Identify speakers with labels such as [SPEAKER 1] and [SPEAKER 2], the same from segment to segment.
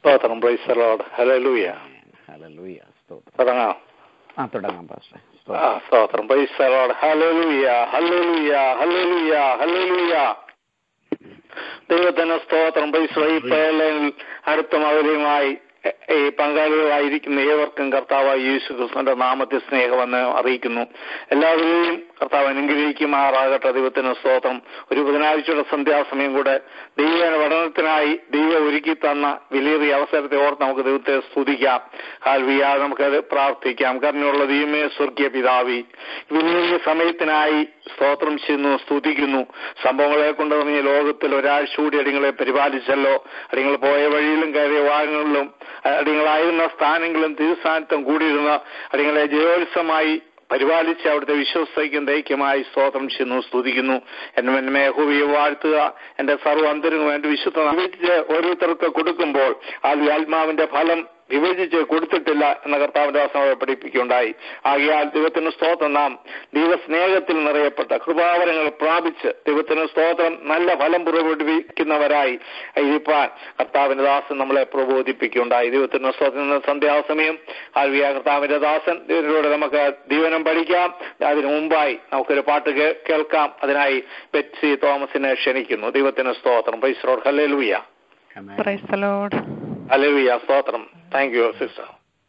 [SPEAKER 1] സ്തോത്രം praise Lord ഹല്ലേലൂയ
[SPEAKER 2] hallelujah സ്തോത്രം
[SPEAKER 1] തുടങ്ങാം
[SPEAKER 2] ആ തുടങ്ങാം പാസ്റ്റർ
[SPEAKER 1] ആ സ്തോത്രം പ്രൈസ് ലോഡ് ഹല്ലേലൂയ ഹല്ലേലൂയ ഹല്ലേലൂയ ഹല്ലേലൂയ ദൈവത്തിന് സ്തോത്രം പ്രൈസ് ഈ പേരിൽ അടുത്തും അവരുമായി ഈ പങ്കാളികളായിരിക്കുന്ന ഏവർക്കും കർത്താവായ യേശു ക്രിസ്തുവിന്റെ നാമത്തിൽ സ്നേഹമെന്ന് അറിയിക്കുന്നു എല്ലാവരെയും കർത്താവ് അനുഗ്രഹിക്കുമാറാകട്ടെ ദൈവത്തിന് സ്തോത്രം ഒരു ബുധനാഴ്ചയുടെ സന്ധ്യാസമയം കൂടെ ദൈവ പഠനത്തിനായി ദൈവം ഒരുക്കി തന്ന വിലയേറിയ അവസരത്തെ ഓർത്ത് നമുക്ക് ദൈവത്തെ സ്തുതിക്കാം ഹാൽവിയ നമുക്കത് പ്രാർത്ഥിക്കാം കരുണയുള്ള ദൈവമേ സ്വർഗീയ പിതാവി വിലയേറിയ സമയത്തിനായി സ്തോത്രം ചെയ്യുന്നു സ്തുതിക്കുന്നു സംഭവങ്ങളെ കൊണ്ട് തുടങ്ങിയ ലോകത്തിൽ ഒരാഴ്ച കൂടി അടിങ്ങളെ പരിപാലിച്ചല്ലോ അടിങ്ങൾ പോയ വഴിയിലും കയറിയ വാഹനങ്ങളിലും അടിങ്ങളായിരുന്ന സ്ഥാനങ്ങളും തീർസ്ഥാനത്തും കൂടിയിരുന്ന അടിങ്ങളെ ജയോത്സവമായി പരിപാലിച്ച് അവിടുത്തെ വിശ്വസ്തയ്ക്കും ദൈക്യമായി സ്തോത്രം ചെയ്യുന്നു സ്തുതിക്കുന്നു എന്നെ എന്നെ ഹുവിയെ വാഴ്ത്തുക എന്റെ സർവ്വ അന്തരങ്ങളും എന്റെ വിശുദ്ധ വിഭജിച്ച് ഓരോരുത്തർക്ക് കൊടുക്കുമ്പോൾ ആ ആത്മാവിന്റെ ഫലം വിഭജിച്ച് കൊടുത്തിട്ടില്ല എന്ന കർത്താവിന്റെ വാസന പഠിപ്പിക്കുകയുണ്ടായി ആകയാൽ ദൈവത്തിന് സ്തോത്രം നാം ദൈവസ്നേഹത്തിൽ നിറയപ്പെട്ട കൃപാവരങ്ങൾ പ്രാപിച്ച് ദൈവത്തിന് സ്തോത്രം നല്ല ഫലം പുറപ്പെടുവിക്കുന്നവരായി ഇരിപ്പാൻ കർത്താവിന്റെ ദാസൻ നമ്മളെ പ്രബോധിപ്പിക്കുകയുണ്ടായി ദൈവത്തിന് സ്തോത്രം സന്ധ്യാസമയം ആൽവിയ കർത്താവിന്റെ ദാസൻ ഇതിലൂടെ നമുക്ക് ദീവനം പഠിക്കാം അതിനു മുമ്പായി നമുക്കൊരു പാട്ട് കേ- കേൾക്കാം അതിനായി ബെറ്റ്സി തോമസിനെ ക്ഷണിക്കുന്നു ദൈവത്തിന് സ്തോത്രം പൈസറോഡ് ഹല്ലേലൂയ
[SPEAKER 3] പ്രൈസ് ദ ലോർഡ്
[SPEAKER 1] ഹല്ലേലൂയ സ്തോത്രം താങ്ക് യു സിസ്റ്റർ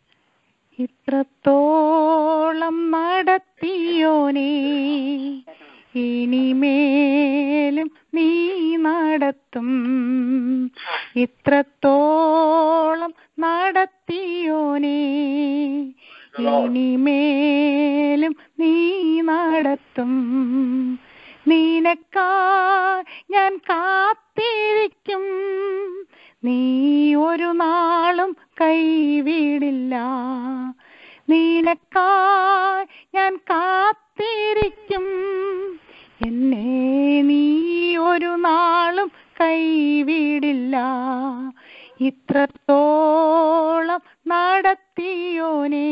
[SPEAKER 3] ഇത്രത്തോളം നടത്തിയോനേ ഇനിമേലും നീ നടത്തും ഇത്രത്തോളം നടത്തിയോനേ ഇനിമേലും നീ നടത്തും നിനക്കാ ഞാൻ കാത്തിരിക്കും നീ ഒരു നാളും കൈവിടില്ല നിനക്കായി ഞാൻ കാത്തിരിക്കും എന്നെ നീ ഒരു നാളും കൈവിടില്ല ഇത്രത്തോളം നടത്തിയോനേ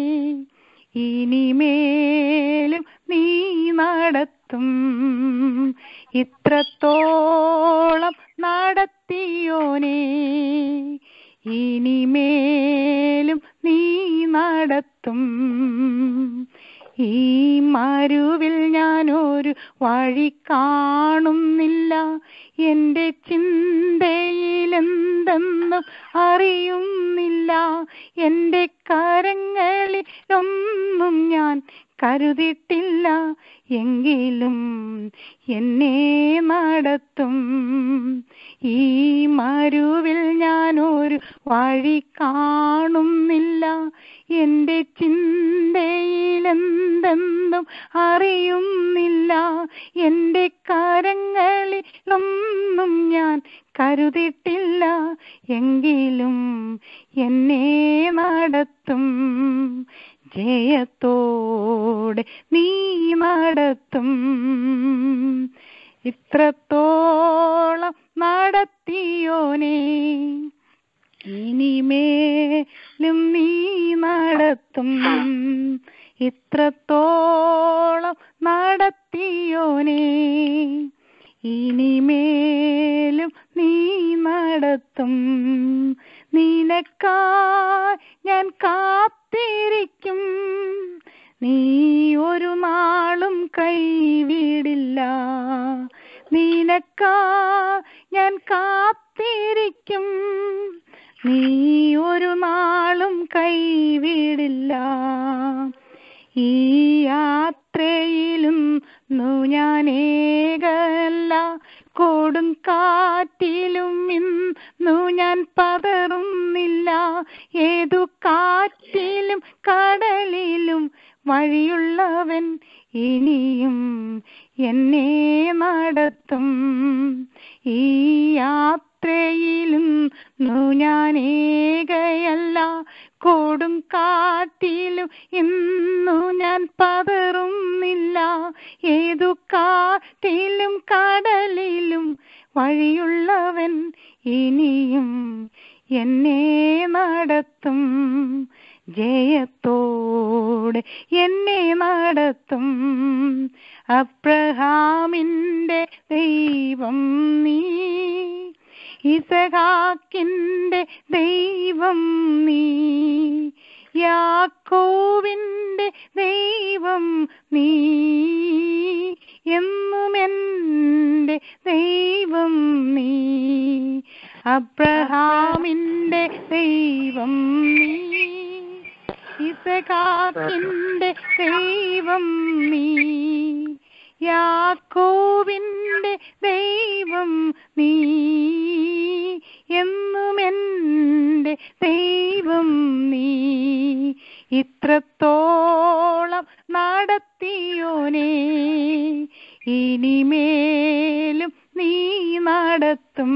[SPEAKER 3] ഇനിമേലും നീ നടത്തും ഇത്രത്തോളം നടത്തിയോനേ ഇനിമേലും നീ നടത്തും ഈ മരുവിൽ ഞാനൊരു വഴി കാണുന്നില്ല എന്റെ ചിന്തയിലെന്തെന്നും അറിയുന്നില്ല എന്റെ കരങ്ങളിലൊന്നും ഞാൻ കരുതിട്ടില്ല എങ്കിലും എന്നെ നടത്തും ഈ മരുവിൽ ഞാനൊരു വഴി കാണുന്നില്ല എന്റെ ചിന്തയിലെന്തെന്നും അറിയുന്നില്ല എന്റെ കരങ്ങളിലൊന്നും ഞാൻ കരുതിട്ടില്ല എങ്കിലും എന്നെ നടത്തും ജയത്തോടെ നീ നടത്തും ഇത്രത്തോളം നടത്തിയോനേ ഇനിമേലും നീ നടത്തും ഇത്രത്തോളം നടത്തിയോനേ ഇനിമേലും നീ നടത്തും നിനക്കായി ഞാൻ കാത്തിരിക്കും നീ ഒരു നാളും കൈവിടില്ല നിനക്കാ ഞാൻ കാത്തിരിക്കും നീ ഒരു നാളും കൈവിടില്ല ഈ യാത്രയിലും നു ഞാൻ ഏകല്ല കൊടും കാറ്റിലും ഇന്നു ഞാൻ പതറുന്നില്ല ഏതു കാറ്റിലും കടലിലും വഴിയുള്ളവൻ ഇനിയും എന്നെ നടത്തും ഈ യാത്രയിലും നു ഞാൻ ഏകയല്ല കൊടും കാറ്റിലും ഇന്നു ഞാൻ പതറുന്നില്ല ഏതു കാറ്റിലും കടലിലും വഴിയുള്ളവൻ ഇനിയും എന്നെ നടത്തും ജയത്തോടെ എന്നെ നടത്തും അബ്രഹാമിൻ്റെ ദൈവം നീ ഇസഹാക്കിന്റെ ദൈവം നീ യാക്കോവിന്റെ ദൈവം നീ എന്നും എൻ്റെ ദൈവം നീ അബ്രഹാമിന്റെ ദൈവം നീ ഇസഹാക്കിന്റെ ദൈവം നീ യാക്കോവിന്റെ ദൈവം നീ എന്നും എൻ്റെ ദൈവം നീ ഇത്രത്തോളം നടത്തിയോനേ ഇനിമേലും നീ നടത്തും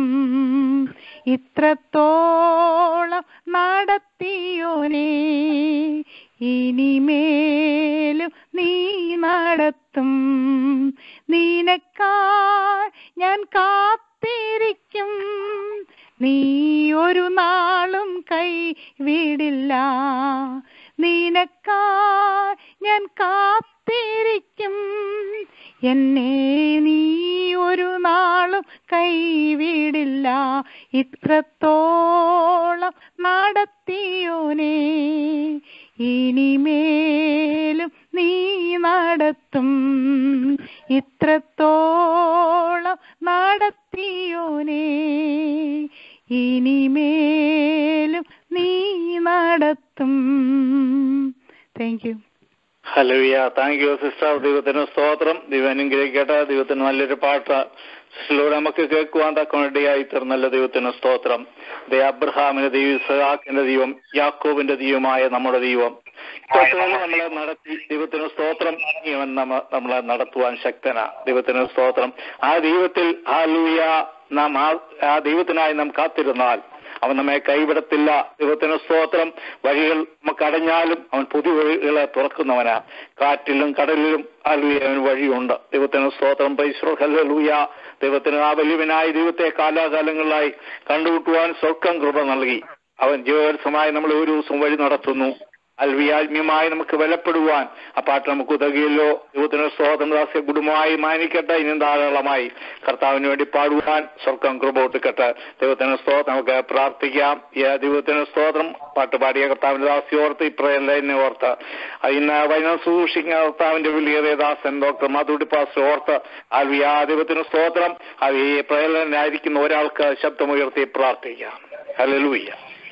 [SPEAKER 3] ഇത്രത്തോളം നടത്തിയോനേ ഇനിമേലും നീ നടത്തും നിനക്കായി ഞാൻ കാത്തിരിക്കും നീ ഒരു നാളും കൈ വിടില്ല നിനക്കായി ഞാൻ കാത്തിരിക്കും എന്നെ നീ ഒരു നാളും കൈവിടില്ല ഇത്രത്തോളം നടത്തിയോനേ ഇനിമേലും നീ നടത്തും ഇത്രത്തോളം നടത്തിയോനേ ഇനിമേലും നീ നടത്തും താങ്ക് യു
[SPEAKER 1] ഹലവിയ താങ്ക് യു സിസ്റ്റർ ദൈവത്തിന് സ്തോത്രം ദൈവം അനുഗ്രഹിക്കട്ടെ ദൈവത്തിന് നല്ലൊരു പാട്ട് സിസ്റ്ററിലൂടെ നമുക്ക് കേൾക്കുവാൻ തക്കവണ്ടിയായി തീർന്നല്ല ദൈവത്തിന് സ്തോത്രം ദേ അബ്രഹാമിന്റെ ദൈവം ഇസഹാക്കിന്റെ ദൈവം യാക്കോബിന്റെ ദൈവമായ നമ്മുടെ ദൈവം ഇത്രത്തോളം നമ്മളെ നടത്തി ദൈവത്തിന് സ്തോത്രം ഇവൻ നമ്മ നമ്മളെ നടത്തുവാൻ ശക്തന ദൈവത്തിന് സ്തോത്രം ആ ദൈവത്തിൽ ആ ലൂയ നാം ആ- ആ ദൈവത്തിനായി നാം കാത്തിരുന്നാൽ അവൻ നമ്മെ കൈവിടത്തില്ല ദൈവത്തിന് സ്തോത്രം വഴികൾ നമുക്ക് അടഞ്ഞാലും അവൻ പുതിയ വഴികളെ തുറക്കുന്നവനാ കാറ്റിലും കടലിലും അലൂയ അവന് വഴിയുണ്ട് ദൈവത്തിന് സ്തോത്രം പൈശ്വലൂയ ദൈവത്തിന് ആ വലിയവനായ ദൈവത്തെ കാലാകാലങ്ങളിലായി കണ്ടുമുട്ടുവാൻ സ്വർക്കം കൃപ നൽകി അവൻ ജീവസമായി നമ്മൾ ഒരു ദിവസം വഴി നടത്തുന്നു അൽവിയാത്മ്യമായി നമുക്ക് ബലപ്പെടുവാൻ ആ പാട്ട് നമുക്ക് ഉതകിയല്ലോ ദൈവത്തിന് സ്വാതന്ത്ര്യ കുടുംബമായി മാനിക്കട്ടെ ഇനിയും ധാരാളമായി കർത്താവിന് വേണ്ടി പാടുവാൻ സ്വർക്കം കൃപ ഒട്ടുക്കട്ടെ ദൈവത്തിന് സ്തോത്രം നമുക്ക് പ്രാർത്ഥിക്കാം ഈ ദൈവത്തിന് സ്തോത്രം പാട്ട് പാടിയ കർത്താവിന്റെ ദാസി ഓർത്ത് ഇപ്രയല്ലേ ഓർത്ത് ഇന്ന് വൈകുന്നേരം സൂക്ഷിക്കുന്ന കർത്താവിന്റെ വലിയ ദാസൻ ഡോക്ടർ മാധുടി പാസ് ഓർത്ത് അൽവിയ ദൈവത്തിന് സ്തോത്രം അത് ഈ പ്രയലനായിരിക്കുന്ന ഒരാൾക്ക് ശബ്ദമുയർത്തി പ്രാർത്ഥിക്കാം ഹല്ലേലൂയ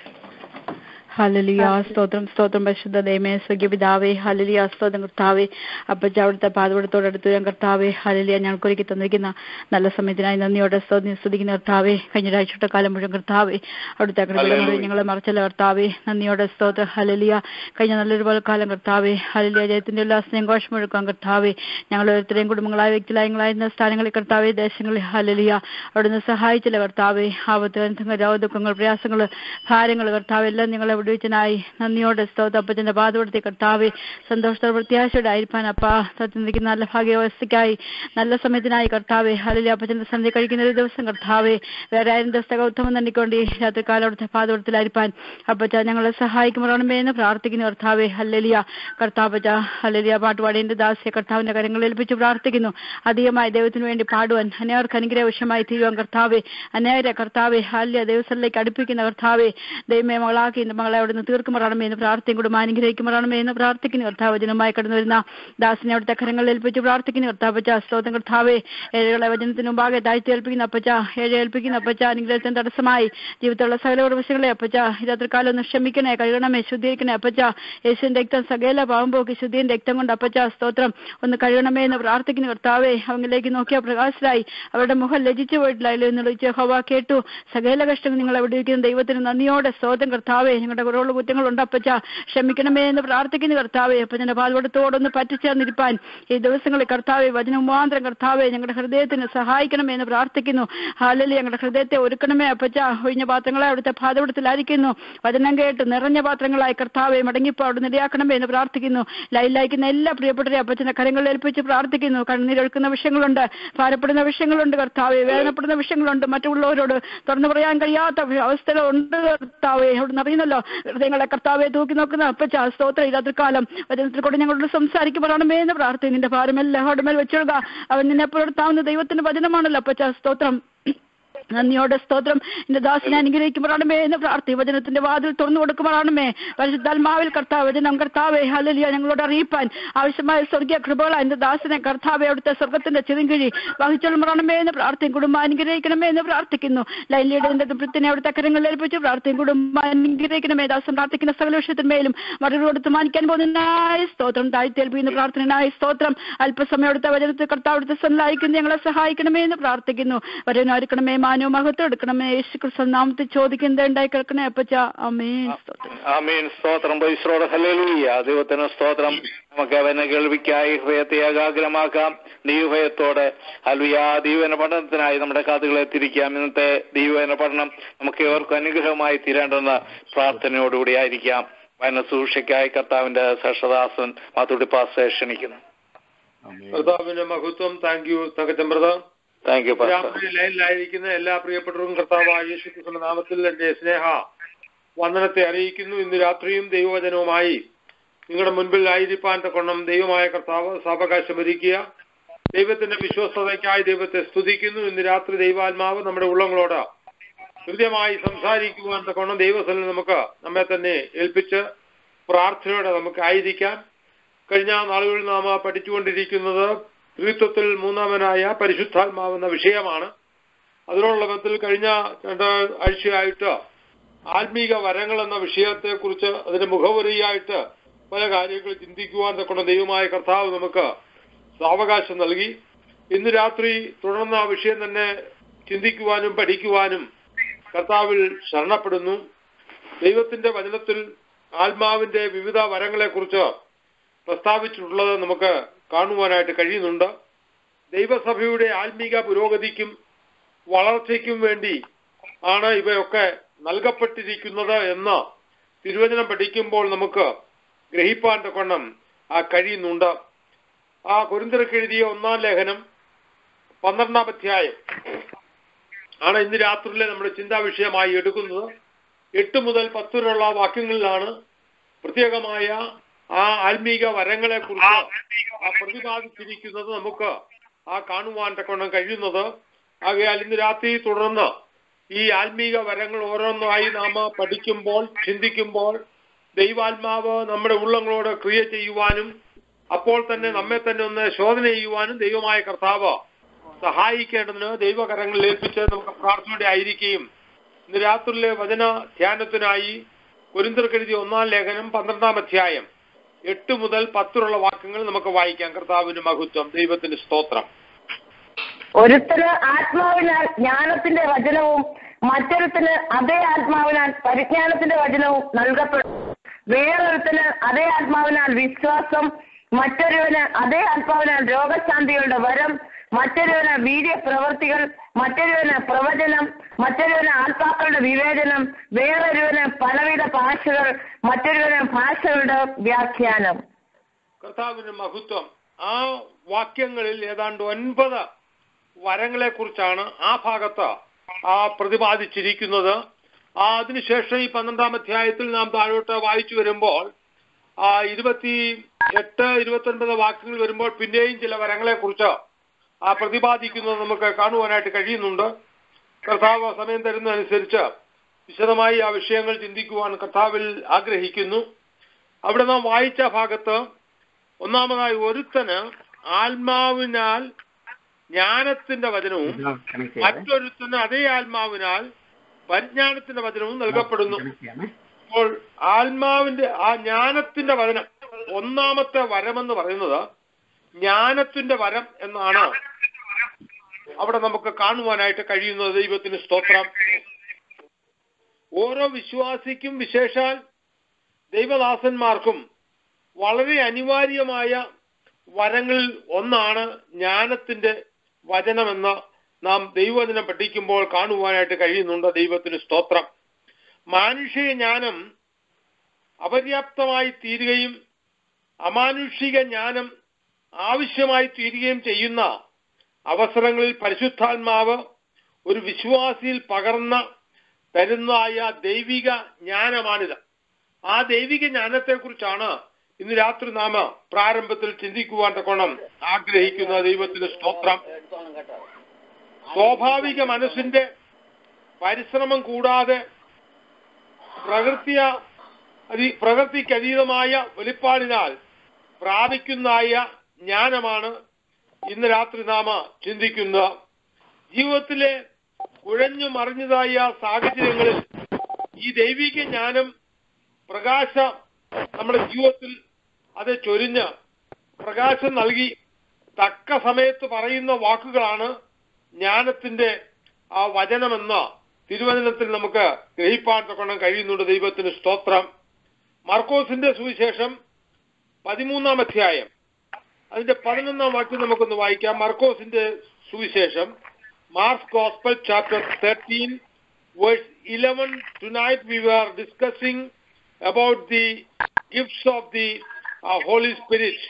[SPEAKER 4] ഹലലിയ സ്തോത്രം സ്തോത്രം പരിശുദ്ധ ദൈമേ സ്വഗ്യ പിതാവേ ഹലലിയ സ്തോത്രം കർത്താവേ അപ്പച്ച അവിടുത്തെ പാതപടത്തോടടുത്ത് ഞാൻ കർത്താവേ ഹലലിയ ഞങ്ങൾക്ക് ഒരുക്കി തന്നിരിക്കുന്ന നല്ല സമയത്തിനായി നന്ദിയോടെ സ്തോത്രം സ്തുതിക്കുന്ന കർത്താവേ കഴിഞ്ഞ ഒരാഴ്ചയുടെ കാലം മുഴുവൻ കർത്താവേ അവിടുത്തെ കൃപകളിൽ ഞങ്ങളെ മറച്ചല്ല കർത്താവേ നന്ദിയോടെ സ്തോത്രം ഹലലിയ കഴിഞ്ഞ നല്ലൊരു പോലെ കാലം കർത്താവേ ഹലലിയ ജയത്തിന്റെ ഉല്ലാസം ഘോഷം മുഴുക്കാൻ കർത്താവേ ഞങ്ങൾ ഓരോരുത്തരെയും കുടുംബങ്ങളായ വ്യക്തിലായങ്ങളായിരുന്ന സ്ഥലങ്ങളിൽ കർത്താവേ ദേശങ്ങളിൽ ഹലലിയ അവിടുന്ന് സഹായിച്ചില്ല കർത്താവേ ആപത്ത് ബന്ധങ്ങൾ രോഗദുഃഖങ്ങൾ പ്രയാസങ്ങൾ ഭാരങ്ങൾ കർത്താവ് എല്ലാം നിങ്ങളെ വിടുവിച്ചനായി നന്ദിയോടെ സ്തോത്ര അപ്പച്ചന്റെ പാതപ്പെടുത്തി കർത്താവെ സന്തോഷത്തോടെ പ്രത്യാശയോടെ ആയിരിക്കാൻ അപ്പ സത്യനിരിക്കുന്ന നല്ല ഭാഗ്യവസ്ഥയ്ക്കായി നല്ല സമയത്തിനായി കർത്താവെ ഹലിലെ അപ്പച്ചന്റെ സന്ധി കഴിക്കുന്ന ഒരു ദിവസം കർത്താവെ വേറെ ആയിരം ദിവസത്തെ ഉത്തമം തന്നിക്കൊണ്ട് ഈ രാത്രികാലം അവിടുത്തെ പാതപ്പെടുത്തലായിരിക്കാൻ അപ്പച്ച ഞങ്ങളെ സഹായിക്കുമ്പോഴാണമേ എന്ന് പ്രാർത്ഥിക്കുന്നു കർത്താവെ ഹല്ലലിയ കർത്താപ്പച്ച ഹല്ലലിയ പാട്ടുപാടിന്റെ ദാസ്യ കർത്താവിന്റെ കരങ്ങളിൽ ഏൽപ്പിച്ച് പ്രാർത്ഥിക്കുന്നു അധികമായി ദൈവത്തിന് വേണ്ടി പാടുവാൻ അനേകർക്ക് അനുഗ്രഹവശമായി തീരുവാൻ കർത്താവെ അനേകരെ കർത്താവെ ഹല്യ ദൈവസ്ഥലിലേക്ക് അടുപ്പിക്കുന്ന കർത്താവെ ദൈവമേ മകളാക്കി ഇന്ന് മകളെ അവിടുന്ന് തീർക്കുമാറാണമേ എന്ന് പ്രാർത്ഥിക്കും കുടുംബം അനുഗ്രഹിക്കുമാറാണമേ എന്ന് പ്രാർത്ഥിക്കുന്നു കർത്താവ് വചനമായി കടന്നു വരുന്ന ദാസിനെ അവിടുത്തെ കരങ്ങളിൽ ഏൽപ്പിച്ച് പ്രാർത്ഥിക്കുന്നു കർത്താപ്പച്ച സ്തോത്രം കർത്താവെ ഏഴകളെ വചനത്തിന് മുമ്പാകെ താഴ്ത്തി ഏൽപ്പിക്കുന്ന അപ്പച്ച ഏഴ് ഏൽപ്പിക്കുന്ന അപ്പച്ച അനുഗ്രഹത്തിന് തടസ്സമായി ജീവിതത്തിലുള്ള സകല ഉറവശങ്ങളെ അപ്പച്ച രാത്രികാലം ഒന്ന് ക്ഷമിക്കണേ കഴുകണമേ ശുദ്ധീകരിക്കണേ അപ്പച്ച യേശുവിന്റെ രക്തം സകല പാവുമ്പോക്ക് ശുദ്ധിയും രക്തം കൊണ്ട് അപ്പച്ച സ്തോത്രം ഒന്ന് കഴുകണമേ എന്ന് പ്രാർത്ഥിക്കുന്നു കർത്താവെ അവങ്ങളിലേക്ക് നോക്കിയ പ്രകാശരായി അവരുടെ മുഖം ലജിച്ചു പോയിട്ടില്ലല്ലോ എന്ന് വിളിച്ച് ഹവ കേട്ടു സകല കഷ്ടങ്ങൾ നിങ്ങൾ അവിടെ ഇരിക്കുന്ന ദൈവത്തിന് നന്ദിയോടെ സ്തോത്രം കർത്താവെ നിങ്ങളുടെ കുറവുള്ള കുറ്റങ്ങളുണ്ട് അപ്പച്ച ക്ഷമിക്കണമേ എന്ന് പ്രാർത്ഥിക്കുന്നു കർത്താവെ അപ്പച്ചന്റെ പാൽവടത്തോടൊന്ന് പറ്റിച്ചേർന്നിരിപ്പാൻ ഈ ദിവസങ്ങളിൽ കർത്താവെ വചനമുമാന്തരം കർത്താവെ ഞങ്ങളുടെ ഹൃദയത്തിന് സഹായിക്കണമേ എന്ന് പ്രാർത്ഥിക്കുന്നു ഹാലലി ഞങ്ങളുടെ ഹൃദയത്തെ ഒരുക്കണമേ അപ്പച്ച ഒഴിഞ്ഞ പാത്രങ്ങളെ അവിടുത്തെ പാതപടത്തിലായിരിക്കുന്നു വചനം കേട്ട് നിറഞ്ഞ പാത്രങ്ങളായി കർത്താവെ മടങ്ങിപ്പോ അവിടെ നിരയാക്കണമേ എന്ന് പ്രാർത്ഥിക്കുന്നു ലൈലായിക്കുന്ന എല്ലാ പ്രിയപ്പെട്ടവരെ അപ്പച്ചന്റെ കരങ്ങളിൽ ഏൽപ്പിച്ച് പ്രാർത്ഥിക്കുന്നു കണ്ണീരൊഴുക്കുന്ന വിഷയങ്ങളുണ്ട് ഭാരപ്പെടുന്ന വിഷയങ്ങളുണ്ട് കർത്താവെ വേദനപ്പെടുന്ന വിഷയങ്ങളുണ്ട് മറ്റുള്ളവരോട് തുറന്നു പറയാൻ കഴിയാത്ത അവസ്ഥകളുണ്ട് കർത്താവെ അവിടെ അറിയുന്നല്ലോ ഹൃദയങ്ങളെ കർത്താവെ തൂക്കി നോക്കുന്ന അപ്പച്ച സ്തോത്ര രാത്രികാലം വചനത്തിൽ കൂടെ ഞങ്ങളോട് സംസാരിക്കപ്പെടണമേ എന്ന് പ്രാർത്ഥിക്കുന്നു നിന്റെ ഭാരമെല്ലാം അവിടെ മേൽ വെച്ചെഴുക അവൻ നിന്നെ പുലർത്താവുന്ന ദൈവത്തിന്റെ വചനമാണല്ലോ അപ്പച്ച സ്തോത്രം നന്ദിയോടെ സ്തോത്രം എന്റെ ദാസനെ അനുഗ്രഹിക്കുമ്പോഴാണമേ എന്ന് പ്രാർത്ഥി വചനത്തിന്റെ വാതിൽ തുറന്നു കൊടുക്കുമ്പോഴാണമേ പരിശുദ്ധാത്മാവിൽ കർത്താവ് വചനം കർത്താവെ ഹലലിയ ഞങ്ങളോട് അറിയിപ്പാൻ ആവശ്യമായ സ്വർഗീയ കൃപകള എന്റെ ദാസനെ കർത്താവെ അവിടുത്തെ സ്വർഗത്തിന്റെ ചിറുങ്കിഴി വഹിച്ചോളുമ്പോഴാണമേ എന്ന് പ്രാർത്ഥിക്കും കുടുംബം അനുഗ്രഹിക്കണമേ എന്ന് പ്രാർത്ഥിക്കുന്നു ലൈലിയുടെ വൃത്തിനെ അവിടുത്തെ കരങ്ങളിൽ ഏൽപ്പിച്ച് പ്രാർത്ഥിക്കും കുടുംബം അനുഗ്രഹിക്കണമേ ദാസം പ്രാർത്ഥിക്കുന്ന സകല വിഷയത്തിന്മേലും മറുപടി കൊടുത്ത് മാനിക്കാൻ പോകുന്നതിനായ സ്തോത്രം താഴ്ത്തേൽപ്പിക്കുന്ന പ്രാർത്ഥനയായ സ്തോത്രം അല്പസമയം എടുത്ത വചനത്തിൽ കർത്താവ് അവിടുത്തെ സല്ലായിക്കുന്നു ഞങ്ങളെ സഹായിക്കണമേ എന്ന് പ്രാർത്ഥിക്കുന്നു വരനായിരിക്കണമേ മാനോ മഹത്വം എടുക്കണമേ യേശു ക്രിസ്തു നാമത്തിൽ ചോദിക്കുന്നത് ഉണ്ടായി കേൾക്കണേ അപ്പച്ച അമേൻ സ്തോത്രം
[SPEAKER 1] ആമീൻ സ്തോത്രം പൈസറോട് ഹല്ലേലൂയ ദൈവത്തിന് സ്തോത്രം നമുക്ക് അവനെ കേൾവിക്കായി ഹൃദയത്തെ ഏകാഗ്രമാക്കാം ദൈവഭയത്തോടെ ഹലുയ ദൈവന പഠനത്തിനായി നമ്മുടെ കാതുകളെ തിരിക്കാം ഇന്നത്തെ ദൈവന പഠനം നമുക്ക് ഏവർക്കും അനുഗ്രഹമായി തീരേണ്ടെന്ന പ്രാർത്ഥനയോടുകൂടി ആയിരിക്കാം വയന സൂക്ഷിക്കായി കർത്താവിന്റെ ശേഷദാസൻ മാത്തുടി പാസ് ക്ഷണിക്കുന്നു
[SPEAKER 5] കർത്താവിന്റെ മഹത്വം thank you Thankachan brother
[SPEAKER 1] thank you pastor
[SPEAKER 5] രാത്രി ലൈനിലായിരിക്കുന്ന എല്ലാ പ്രിയപ്പെട്ടവർക്കും കർത്താവായ യേശു ക്രിസ്തുവിന്റെ നാമത്തിൽ എന്റെ സ്നേഹ വന്ദനത്തെ അറിയിക്കുന്നു ഇന്ന് രാത്രിയും ദൈവവചനവുമായി നിങ്ങളുടെ മുൻപിൽ ആയിരിക്കാൻ തക്കൊണ്ണം ദൈവമായ കർത്താവ് സാവകാശം ഒരുക്കുക ദൈവത്തിന്റെ വിശ്വസ്തതയ്ക്കായി ദൈവത്തെ സ്തുതിക്കുന്നു ഇന്ന് രാത്രി ദൈവാത്മാവ് നമ്മുടെ ഉള്ളങ്ങളോട് കൃത്യമായി സംസാരിക്കുവാൻ തക്കൊണ്ണം ദൈവസ്ഥലിൽ നമുക്ക് നമ്മെ തന്നെ ഏൽപ്പിച്ച് പ്രാർത്ഥനയോടെ നമുക്ക് ആയിരിക്കാം കഴിഞ്ഞ നാളുകളിൽ നാം പഠിച്ചുകൊണ്ടിരിക്കുന്നത് ത്രിത്വത്തിൽ മൂന്നാമനായ പരിശുദ്ധാത്മാവെന്ന വിഷയമാണ് അതിനുള്ള ബന്ധത്തിൽ കഴിഞ്ഞ രണ്ട് ആഴ്ചയായിട്ട് ആത്മീക വരങ്ങൾ എന്ന വിഷയത്തെക്കുറിച്ച് അതിന്റെ മുഖവുരയായിട്ട് പല കാര്യങ്ങൾ ചിന്തിക്കുവാൻ തക്കൊണ്ട് ദൈവമായ കർത്താവ് നമുക്ക് സാവകാശം നൽകി ഇന്ന് രാത്രി തുടർന്ന് ആ വിഷയം തന്നെ ചിന്തിക്കുവാനും പഠിക്കുവാനും കർത്താവിൽ ശരണപ്പെടുന്നു ദൈവത്തിന്റെ വചനത്തിൽ ആത്മാവിന്റെ വിവിധ വരങ്ങളെക്കുറിച്ച് പ്രസ്താവിച്ചിട്ടുള്ളത് നമുക്ക് കാണുവാനായിട്ട് കഴിയുന്നുണ്ട് ദൈവസഭയുടെ ആത്മീക പുരോഗതിക്കും വളർച്ചയ്ക്കും വേണ്ടി ആണ് ഇവയൊക്കെ നൽകപ്പെട്ടിരിക്കുന്നത് എന്ന് തിരുവചനം പഠിക്കുമ്പോൾ നമുക്ക് ഗ്രഹിപ്പാൻ തക്കൊണ്ണം ആ കഴിയുന്നുണ്ട് ആ കുരുന്തർക്ക് എഴുതിയ ഒന്നാം ലേഖനം പന്ത്രണ്ടാം അധ്യായം ആണ് ഇന്ന് രാത്രിയിലെ നമ്മുടെ ചിന്താ വിഷയമായി എടുക്കുന്നത് എട്ട് മുതൽ പത്ത് വരെയുള്ള വാക്യങ്ങളിലാണ് പ്രത്യേകമായ ആ ആത്മീക വരങ്ങളെ കുറിച്ച് ആ പ്രതിപാദിച്ചിരിക്കുന്നത് നമുക്ക് ആ കാണുവാൻ തക്കവണ്ണം കഴിയുന്നത് ആകയാൽ ഇന്ന് രാത്രി തുടർന്ന് ഈ ആത്മീക വരങ്ങൾ ഓരോന്നായി നാം പഠിക്കുമ്പോൾ ചിന്തിക്കുമ്പോൾ ദൈവാത്മാവ് നമ്മുടെ ഉള്ളങ്ങളോട് ക്രിയ ചെയ്യുവാനും അപ്പോൾ തന്നെ നമ്മെ തന്നെ ഒന്ന് ശോധന ചെയ്യുവാനും ദൈവമായ കർത്താവ് സഹായിക്കേണ്ടതിന് ദൈവകരങ്ങളിൽ ഏൽപ്പിച്ച് നമുക്ക് പ്രാർത്ഥനയുടെ ആയിരിക്കുകയും ഇന്ന് രാത്രിയിലെ വചന ധ്യാനത്തിനായി കുരിന്തർക്കെഴുതിയ ഒന്നാം ലേഖനം പന്ത്രണ്ടാം അധ്യായം എട്ട് മുതൽ പത്തിലുള്ള വാക്യങ്ങൾ നമുക്ക് വായിക്കാം കർത്താവിന് മഹത്വം ദൈവത്തിന് സ്തോത്രം
[SPEAKER 6] ഒരുത്തന് ആത്മാവിനാൽ ജ്ഞാനത്തിന്റെ വചനവും മറ്റൊരുത്തന് അതേ ആത്മാവിനാൽ പരിജ്ഞാനത്തിന്റെ വചനവും നൽകപ്പെടും വേറൊരുത്തന് അതേ ആത്മാവിനാൽ വിശ്വാസം മറ്റൊരുവന് അതേ ആത്മാവിനാൽ രോഗശാന്തികളുടെ വരം മറ്റൊരുവന് വീര്യപ്രവർത്തികൾ മറ്റൊരുവന് പ്രവചനം മറ്റൊരുവന് ആത്മാക്കളുടെ വിവേചനം വേറൊരുവന് പലവിധ ഭാഷകൾ മറ്റൊരുവന് ഭാഷകളുടെ വ്യാഖ്യാനം
[SPEAKER 5] കർത്താവിന് മഹത്വം ആ വാക്യങ്ങളിൽ ഏതാണ്ട് ഒൻപത് വരങ്ങളെ കുറിച്ചാണ് ആ ഭാഗത്ത് ആ പ്രതിപാദിച്ചിരിക്കുന്നത് ആ അതിനുശേഷം ഈ പന്ത്രണ്ടാം അധ്യായത്തിൽ നാം താഴോട്ട് വായിച്ചു വരുമ്പോൾ ആ ഇരുപത്തി എട്ട് ഇരുപത്തി ഒൻപത് വാക്യങ്ങൾ വരുമ്പോൾ പിന്നെയും ചില വരങ്ങളെ കുറിച്ച് ആ പ്രതിപാദിക്കുന്നത് നമുക്ക് കാണുവാനായിട്ട് കഴിയുന്നുണ്ട് കർത്താവ് സമയം തരുന്നതനുസരിച്ച് വിശദമായി ആ വിഷയങ്ങൾ ചിന്തിക്കുവാൻ കർത്താവിൽ ആഗ്രഹിക്കുന്നു അവിടെ നാം വായിച്ച ഭാഗത്ത് ഒന്നാമതായി ഒരുത്തന് ആത്മാവിനാൽ ജ്ഞാനത്തിന്റെ വചനവും മറ്റൊരുത്തന് അതേ ആത്മാവിനാൽ പരിജ്ഞാനത്തിന്റെ വചനവും നൽകപ്പെടുന്നു അപ്പോൾ ആത്മാവിന്റെ ആ ജ്ഞാനത്തിന്റെ വചനം ഒന്നാമത്തെ വരമെന്ന് പറയുന്നത് ജ്ഞാനത്തിന്റെ വരം എന്നാണ് അവിടെ നമുക്ക് കാണുവാനായിട്ട് കഴിയുന്നത് ദൈവത്തിന് സ്തോത്രം ഓരോ വിശ്വാസിക്കും വിശേഷാൽ ദൈവദാസന്മാർക്കും വളരെ അനിവാര്യമായ വരങ്ങളിൽ ഒന്നാണ് ജ്ഞാനത്തിന്റെ വചനമെന്ന് നാം ദൈവവചനം പഠിക്കുമ്പോൾ കാണുവാനായിട്ട് കഴിയുന്നുണ്ട് ദൈവത്തിന് സ്തോത്രം മാനുഷിക ജ്ഞാനം അപര്യാപ്തമായി തീരുകയും അമാനുഷിക ജ്ഞാനം ആവശ്യമായി തീരുകയും ചെയ്യുന്ന അവസരങ്ങളിൽ പരിശുദ്ധാത്മാവ് ഒരു വിശ്വാസിയിൽ പകർന്ന തരുന്നതായ ദൈവിക ജ്ഞാനമാണിത് ആ ദൈവിക ജ്ഞാനത്തെക്കുറിച്ചാണ് ഇന്ന് രാത്രി നാമ പ്രാരംഭത്തിൽ ചിന്തിക്കുവാൻ തക്കോണം ആഗ്രഹിക്കുന്ന ദൈവത്തിന്റെ സ്തോത്രം സ്വാഭാവിക മനസ്സിന്റെ പരിശ്രമം കൂടാതെ പ്രകൃതിയ അതി- പ്രകൃതിക്കതീതമായ വെളിപ്പാടിനാൽ പ്രാപിക്കുന്നതായ ജ്ഞാനമാണ് ഇന്ന് രാത്രി നാമ ചിന്തിക്കുന്നത് ജീവിതത്തിലെ കുഴഞ്ഞു മറിഞ്ഞതായ സാഹചര്യങ്ങളിൽ ഈ ദൈവിക ജ്ഞാനം പ്രകാശ നമ്മുടെ ജീവിതത്തിൽ അത് ചൊരിഞ്ഞ് പ്രകാശം നൽകി തക്ക സമയത്ത് പറയുന്ന വാക്കുകളാണ് ജ്ഞാനത്തിന്റെ ആ വചനമെന്ന തിരുവചനത്തിൽ നമുക്ക് ഗ്രഹിപ്പാൻ തക്കണം കഴിയുന്നുണ്ട് ദൈവത്തിന് സ്തോത്രം മർക്കോസിന്റെ സുവിശേഷം പതിമൂന്നാം അധ്യായം അതിന്റെ പതിനൊന്നാം വാക്യം നമുക്കൊന്ന് വായിക്കാം മർക്കോസിന്റെ സുവിശേഷം Mark's gospel chapter thirteen verse eleven tonight we are discussing about the gifts of the Holy Spirit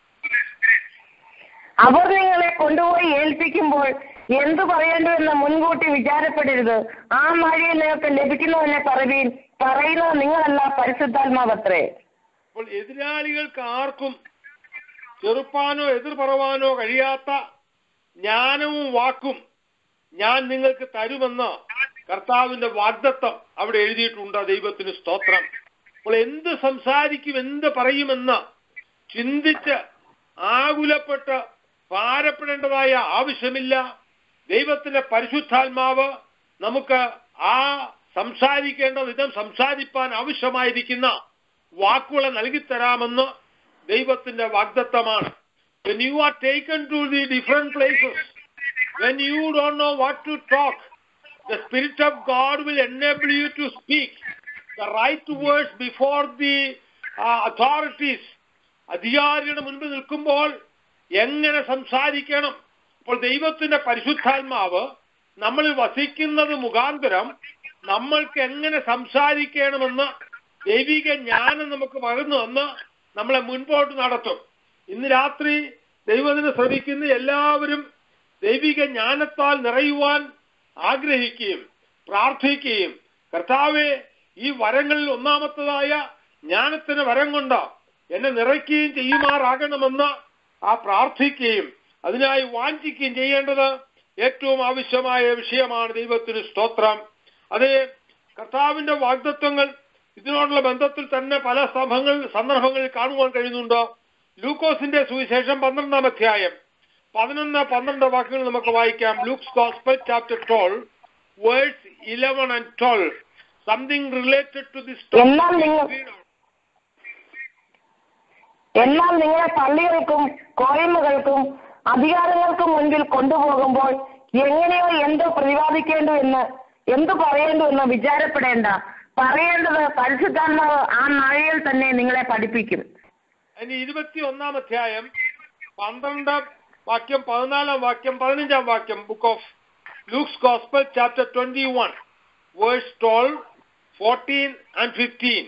[SPEAKER 6] അവർ നിങ്ങളെ കൊണ്ടുപോയി ഏൽപ്പിക്കുമ്പോൾ എന്തു പറയേണ്ടുവെന്ന് മുൻകൂട്ടി വിചാരപ്പെടരുത് ആ നാഴിയിൽ നിങ്ങൾക്ക് ലഭിക്കുന്നതിനെ പറവീൻ പറയുന്നത് നിങ്ങളല്ല പരിശുദ്ധാത്മാവത്രേ
[SPEAKER 5] അപ്പോൾ എതിരാളികൾക്ക് ആർക്കും ചെറുപ്പാനോ എതിർ പറവാനോ കഴിയാത്ത ജ്ഞാനവും വാക്കും ഞാൻ നിങ്ങൾക്ക് തരുമെന്ന് കർത്താവിന്റെ വാഗ്ദത്തം അവിടെ എഴുതിയിട്ടുണ്ട് ദൈവത്തിന് സ്തോത്രം അപ്പോൾ എന്ത് സംസാരിക്കും എന്ത് പറയുമെന്ന് ചിന്തിച്ച് ആകുലപ്പെട്ട് ഭാരപ്പെടേണ്ടതായ ആവശ്യമില്ല ദൈവത്തിന്റെ പരിശുദ്ധാത്മാവ് നമുക്ക് ആ സംസാരിക്കേണ്ട വിധം സംസാരിപ്പാൻ ആവശ്യമായിരിക്കുന്ന വാക്കുകളെ നൽകിത്തരാമെന്ന് ദൈവത്തിന്റെ വാഗ്ദത്തമാണ് when you are taken to the different places when you don't know what to talk the spirit of god will enable you to speak the right words before the uh, authorities അധികാരിയുടെ മുൻപിൽ നിൽക്കുമ്പോൾ എങ്ങനെ സംസാരിക്കണം അപ്പോൾ ദൈവത്തിന്റെ പരിശുദ്ധാത്മാവ് നമ്മളിൽ വസിക്കുന്നത് മുഖാന്തരം നമ്മൾക്ക് എങ്ങനെ സംസാരിക്കണമെന്ന് ദൈവിക ജ്ഞാനം നമുക്ക് പകർന്നു തന്ന് നമ്മളെ മുൻപോട്ട് നടത്തും ഇന്ന് രാത്രി ദൈവത്തിന് ശ്രമിക്കുന്ന എല്ലാവരും ദൈവിക ജ്ഞാനത്താൽ നിറയുവാൻ ആഗ്രഹിക്കുകയും പ്രാർത്ഥിക്കുകയും കർത്താവെ ഈ വരങ്ങളിൽ ഒന്നാമത്തതായ ജ്ഞാനത്തിന് വരം കൊണ്ട് എന്നെ നിറയ്ക്കുകയും ചെയ്യുമാറാകണമെന്ന് ആ പ്രാർത്ഥിക്കുകയും അതിനായി വാഞ്ചിക്കുകയും ചെയ്യേണ്ടത് ഏറ്റവും ആവശ്യമായ വിഷയമാണ് ദൈവത്തിന് സ്തോത്രം അത് കർത്താവിന്റെ വാഗ്ദത്വങ്ങൾ ഇതിനോടുള്ള ബന്ധത്തിൽ തന്നെ പല സഭകൾ സന്ദർഭങ്ങളിൽ കാണുവാൻ കഴിയുന്നുണ്ട് ലൂക്കോസിന്റെ സുവിശേഷം പന്ത്രണ്ടാം അധ്യായം പതിനൊന്ന് പന്ത്രണ്ട് വാക്കുകൾ നമുക്ക് വായിക്കാം Luke's gospel chapter twelve verse eleven and twelve something related to this
[SPEAKER 6] എന്നാൽ നിങ്ങൾ എന്നാൽ നിങ്ങളെ പള്ളികൾക്കും കോയ്മകൾക്കും അധികാരങ്ങൾക്കും മുൻപിൽ കൊണ്ടുപോകുമ്പോൾ എങ്ങനെയോ എന്തോ പ്രതിപാദിക്കേണ്ടു എന്ന് എന്തു പറയേണ്ടു എന്ന് വിചാരപ്പെടേണ്ട പറയേണ്ടത് പരിശുദ്ധാത്മാവ് ആ നാഴിയിൽ തന്നെ നിങ്ങളെ പഠിപ്പിക്കും
[SPEAKER 5] അതിന് ഇരുപത്തി ഒന്നാം അധ്യായം പന്ത്രണ്ടാം വാക്യം പതിനാലാം വാക്യം പതിനഞ്ചാം വാക്യം book of Luke's gospel chapter twenty one verse twelve fourteen and fifteen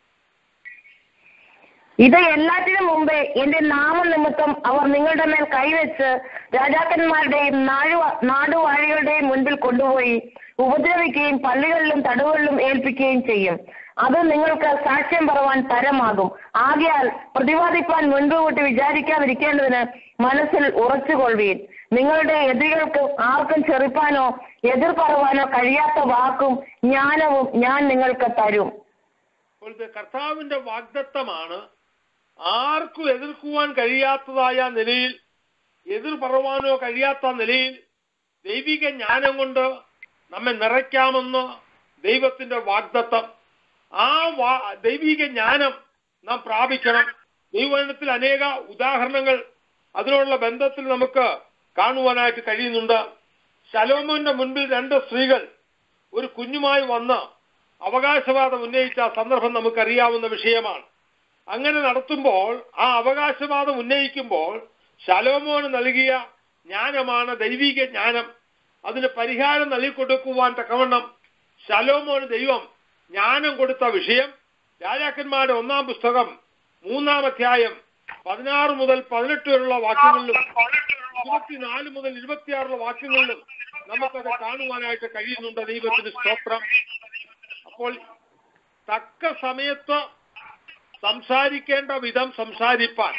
[SPEAKER 6] ഇത് എല്ലാറ്റിനും മുമ്പേ എന്റെ നാമനിമിത്തം അവർ നിങ്ങളുടെ മേൽ കൈവച്ച് രാജാക്കന്മാരുടെയും നാഴു നാടുവാഴികളുടെയും മുൻപിൽ കൊണ്ടുപോയി ഉപദ്രവിക്കുകയും പള്ളികളിലും തടവുകളിലും ഏൽപ്പിക്കുകയും ചെയ്യും അത് നിങ്ങൾക്ക് സാക്ഷ്യം പറവാൻ തരമാകും ആകയാൽ പ്രതിപാദിപ്പാൻ മുൻകൂട്ടി വിചാരിക്കാതിരിക്കേണ്ടതിന് മനസ്സിൽ ഉറച്ചുകൊള്ളുവീൻ നിങ്ങളുടെ എതിരികൾക്ക് ആർക്കും ചെറുപ്പാനോ എതിർ പറവാനോ കഴിയാത്ത വാക്കും ജ്ഞാനവും ഞാൻ നിങ്ങൾക്ക് തരും
[SPEAKER 5] അപ്പോൾ ഇത് കർത്താവിന്റെ വാഗ്ദത്തമാണ് ആർക്കും എതിർക്കുവാൻ കഴിയാത്തതായ നിലയിൽ എതിർ പറവാനോ കഴിയാത്ത നിലയിൽ ദൈവിക ജ്ഞാനം കൊണ്ട് നമ്മെ നിറയ്ക്കാമെന്ന് ദൈവത്തിന്റെ വാഗ്ദത്തം ആ വാ ദൈവിക ജ്ഞാനം നാം പ്രാപിക്കണം ദൈവജനത്തിൽ അനേക ഉദാഹരണങ്ങൾ അതിനോടുള്ള ബന്ധത്തിൽ നമുക്ക് കാണുവാനായിട്ട് കഴിയുന്നുണ്ട് ശലോമോന്റെ മുൻപിൽ രണ്ട് സ്ത്രീകൾ ഒരു കുഞ്ഞുമായി വന്ന് അവകാശവാദം ഉന്നയിച്ച ആ സന്ദർഭം നമുക്കറിയാവുന്ന വിഷയമാണ് അങ്ങനെ നടത്തുമ്പോൾ ആ അവകാശവാദം ഉന്നയിക്കുമ്പോൾ ശലോമോന് നൽകിയ ജ്ഞാനമാണ് ദൈവിക ജ്ഞാനം അതിന് പരിഹാരം നൽകിക്കൊടുക്കുവാൻ തക്കവണ്ണം ശലോമോന് ദൈവം ജ്ഞാനം കൊടുത്ത വിഷയം രാജാക്കന്മാരുടെ ഒന്നാം പുസ്തകം മൂന്നാം അധ്യായം പതിനാറ് മുതൽ പതിനെട്ട് വരെയുള്ള വാക്യങ്ങളിലും ഇരുപത്തിനാല് മുതൽ ഇരുപത്തിയാറുള്ള വാക്യങ്ങളിലും നമുക്കത് കാണുവാനായിട്ട് കഴിയുന്നുണ്ട് ദൈവത്തിന് സ്തോത്രം അപ്പോൾ തക്ക സമയത്ത് സംസാരിക്കേണ്ട വിധം സംസാരിപ്പാൻ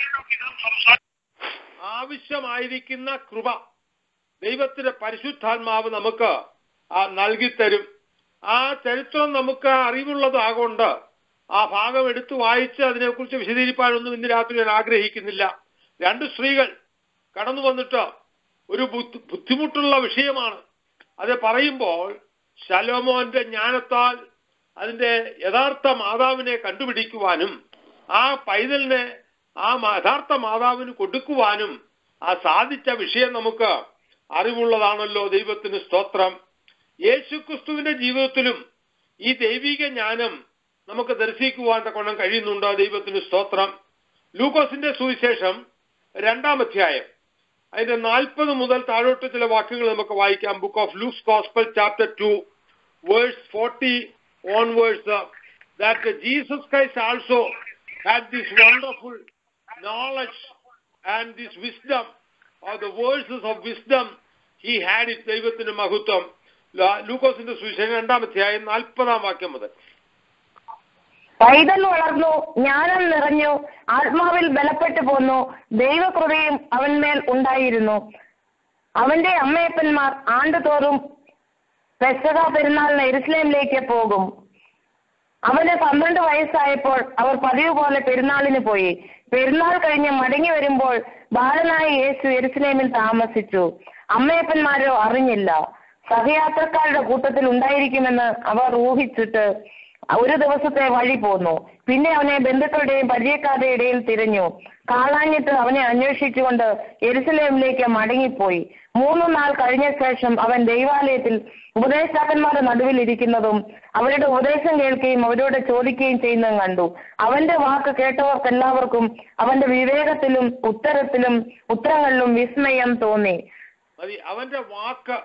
[SPEAKER 5] ആവശ്യമായിരിക്കുന്ന കൃപ ദൈവത്തിന്റെ പരിശുദ്ധാത്മാവ് നമുക്ക് ആ നൽകിത്തരും ആ ചരിത്രം നമുക്ക് അറിവുള്ളതാകൊണ്ട് ആ ഭാഗം എടുത്തു വായിച്ച് അതിനെക്കുറിച്ച് വിശദീകരിക്കാനൊന്നും ഇന്ന് രാത്രി ഞാൻ ആഗ്രഹിക്കുന്നില്ല രണ്ട് സ്ത്രീകൾ കടന്നു വന്നിട്ട് ഒരു ബുദ്ധി- ബുദ്ധിമുട്ടുള്ള വിഷയമാണ് അത് പറയുമ്പോൾ ശലോമോന്റെ ജ്ഞാനത്താൽ അതിന്റെ യഥാർത്ഥ മാതാവിനെ കണ്ടുപിടിക്കുവാനും ആ പൈതലിനെ ആ മ- യഥാർത്ഥ മാതാവിന് കൊടുക്കുവാനും ആ സാധിച്ച വിഷയം നമുക്ക് അറിവുള്ളതാണല്ലോ ദൈവത്തിന് സ്തോത്രം യേശുക്രിസ്തുവിന്റെ ജീവിതത്തിലും ഈ ദൈവിക ജ്ഞാനം നമുക്ക് ദർശിക്കുവാൻ തക്കോണം കഴിയുന്നുണ്ട് ദൈവത്തിന് സ്തോത്രം ലൂക്കോസിന്റെ സുവിശേഷം രണ്ടാം അധ്യായം അതിന്റെ നാൽപ്പത് മുതൽ താഴോട്ട് ചില വാക്യങ്ങൾ നമുക്ക് വായിക്കാം book of Luke's gospel chapter two verse forty one verse that Jesus Christ also had this wonderful knowledge and this wisdom or the verses of wisdom he had it ദൈവത്തിന്റെ മഹത്വം ല- ലൂക്കോസിന്റെ സുവിശേഷം രണ്ടാം അധ്യായം നാൽപ്പതാം വാക്യം മുതൽ
[SPEAKER 6] പൈതൽ വളർന്നു ജ്ഞാനം നിറഞ്ഞു ആത്മാവിൽ ബലപ്പെട്ടു പോന്നു ദൈവകൃപയും അവന്മേൽ ഉണ്ടായിരുന്നു അവന്റെ അമ്മയപ്പന്മാർ ആണ്ടുതോറും പെസക പെരുന്നാളിന് എരുസലേമിലേക്ക് പോകും അവന് പന്ത്രണ്ട് വയസ്സായപ്പോൾ അവർ പതിവ് പോലെ പെരുന്നാളിന് പോയി പെരുന്നാൾ കഴിഞ്ഞ് മടങ്ങി വരുമ്പോൾ ബാലനായ യേശു എരുസലേമിൽ താമസിച്ചു അമ്മയപ്പന്മാരോ അറിഞ്ഞില്ല സഹയാത്രക്കാരുടെ കൂട്ടത്തിൽ ഉണ്ടായിരിക്കുമെന്ന് അവർ ഊഹിച്ചിട്ട് ഒരു ദിവസത്തെ വഴി പോന്നു പിന്നെ അവനെ ബന്ധുക്കളുടെയും പരിചയക്കാരുടെ ഇടയിൽ തിരഞ്ഞു കാണാഞ്ഞിട്ട് അവനെ അന്വേഷിച്ചുകൊണ്ട് എരുസലേമിലേക്ക് മടങ്ങിപ്പോയി മൂന്നു നാൾ കഴിഞ്ഞ ശേഷം അവൻ ദൈവാലയത്തിൽ ഉപദേഷ്ടാക്കന്മാരുടെ നടുവിൽ ഇരിക്കുന്നതും അവരുടെ ഉപദേശം കേൾക്കുകയും അവരോട് ചോദിക്കുകയും ചെയ്യുന്നതും കണ്ടു അവന്റെ വാക്ക് കേട്ടവർക്കെല്ലാവർക്കും അവന്റെ വിവേകത്തിലും ഉത്തരത്തിലും ഉത്തരങ്ങളിലും വിസ്മയം തോന്നി
[SPEAKER 5] മതി അവന്റെ വാക്ക്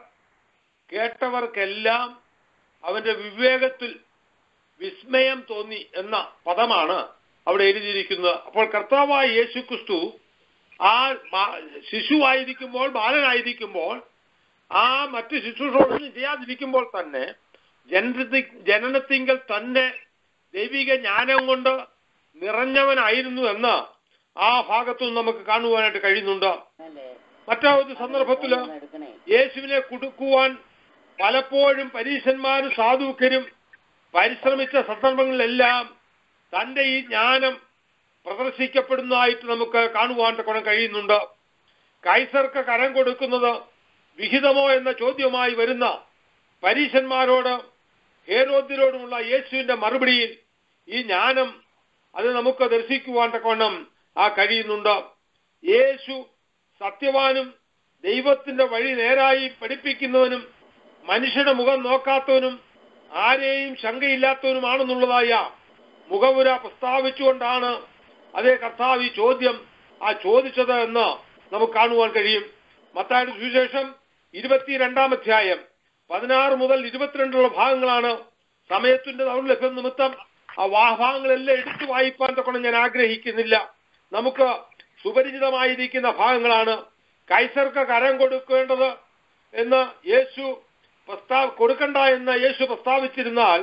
[SPEAKER 5] കേട്ടവർക്കെല്ലാം അവന്റെ വിവേകത്തിൽ വിസ്മയം തോന്നി എന്ന പദമാണ് അവിടെ എഴുതിയിരിക്കുന്നത് അപ്പോൾ കർത്താവായ യേശു ക്രിസ്തു ആ ബാ- ശിശുവായിരിക്കുമ്പോൾ ബാലനായിരിക്കുമ്പോൾ ആ മറ്റ് ശുശ്രൂഷകളൊന്നും ചെയ്യാതിരിക്കുമ്പോൾ തന്നെ ജനനത്തി ജനനത്തിങ്കൽ തന്നെ ദൈവിക ജ്ഞാനം കൊണ്ട് നിറഞ്ഞവനായിരുന്നു എന്ന് ആ ഭാഗത്തു നിന്ന് നമുക്ക് കാണുവാനായിട്ട് കഴിയുന്നുണ്ട് മറ്റൊരു സന്ദർഭത്തില് യേശുവിനെ കുടുക്കുവാൻ പലപ്പോഴും പരീശന്മാരും സാധുക്കരും പരിശ്രമിച്ച സന്ദർഭങ്ങളിലെല്ലാം തന്റെ ഈ ജ്ഞാനം പ്രദർശിക്കപ്പെടുന്നതായിട്ട് നമുക്ക് കാണുവാൻ തക്കണം കഴിയുന്നുണ്ട് കൈസർക്ക് കരം കൊടുക്കുന്നത് വിഹിതമോ എന്ന ചോദ്യവുമായി വരുന്ന പരീശന്മാരോട് ഹേരോദ്യരോടുമുള്ള യേശുവിന്റെ മറുപടിയിൽ ഈ ജ്ഞാനം അത് നമുക്ക് ദർശിക്കുവാൻ തക്കവണ്ണം ആ കഴിയുന്നുണ്ട് യേശു സത്യവാനും ദൈവത്തിന്റെ വഴി നേരായി പഠിപ്പിക്കുന്നവനും മനുഷ്യന്റെ മുഖം നോക്കാത്തവനും ആരെയും ശങ്കയില്ലാത്തവനുമാണെന്നുള്ളതായ മുഖവുര പ്രസ്താവിച്ചുകൊണ്ടാണ് അതേ കർത്താവ് ഈ ചോദ്യം ആ ചോദിച്ചത് എന്ന് നമുക്ക് കാണുവാൻ കഴിയും മത്തായുടെ സുവിശേഷം ഇരുപത്തിരണ്ടാം അധ്യായം പതിനാറ് മുതൽ ഇരുപത്തിരണ്ടുള്ള ഭാഗങ്ങളാണ് സമയത്തിന്റെ ദൗർലഭ്യം നിമിത്തം ആ വാ- ഭാഗങ്ങളെല്ലാം എടുത്തു വായിപ്പാൻ തക്കണം ഞാൻ ആഗ്രഹിക്കുന്നില്ല നമുക്ക് സുപരിചിതമായിരിക്കുന്ന ഭാഗങ്ങളാണ് കൈസർക്ക് കരം കൊടുക്കേണ്ടത് എന്ന് യേശു പ്രസ്താവ കൊടുക്കണ്ട എന്ന് യേശു പ്രസ്താവിച്ചിരുന്നാൽ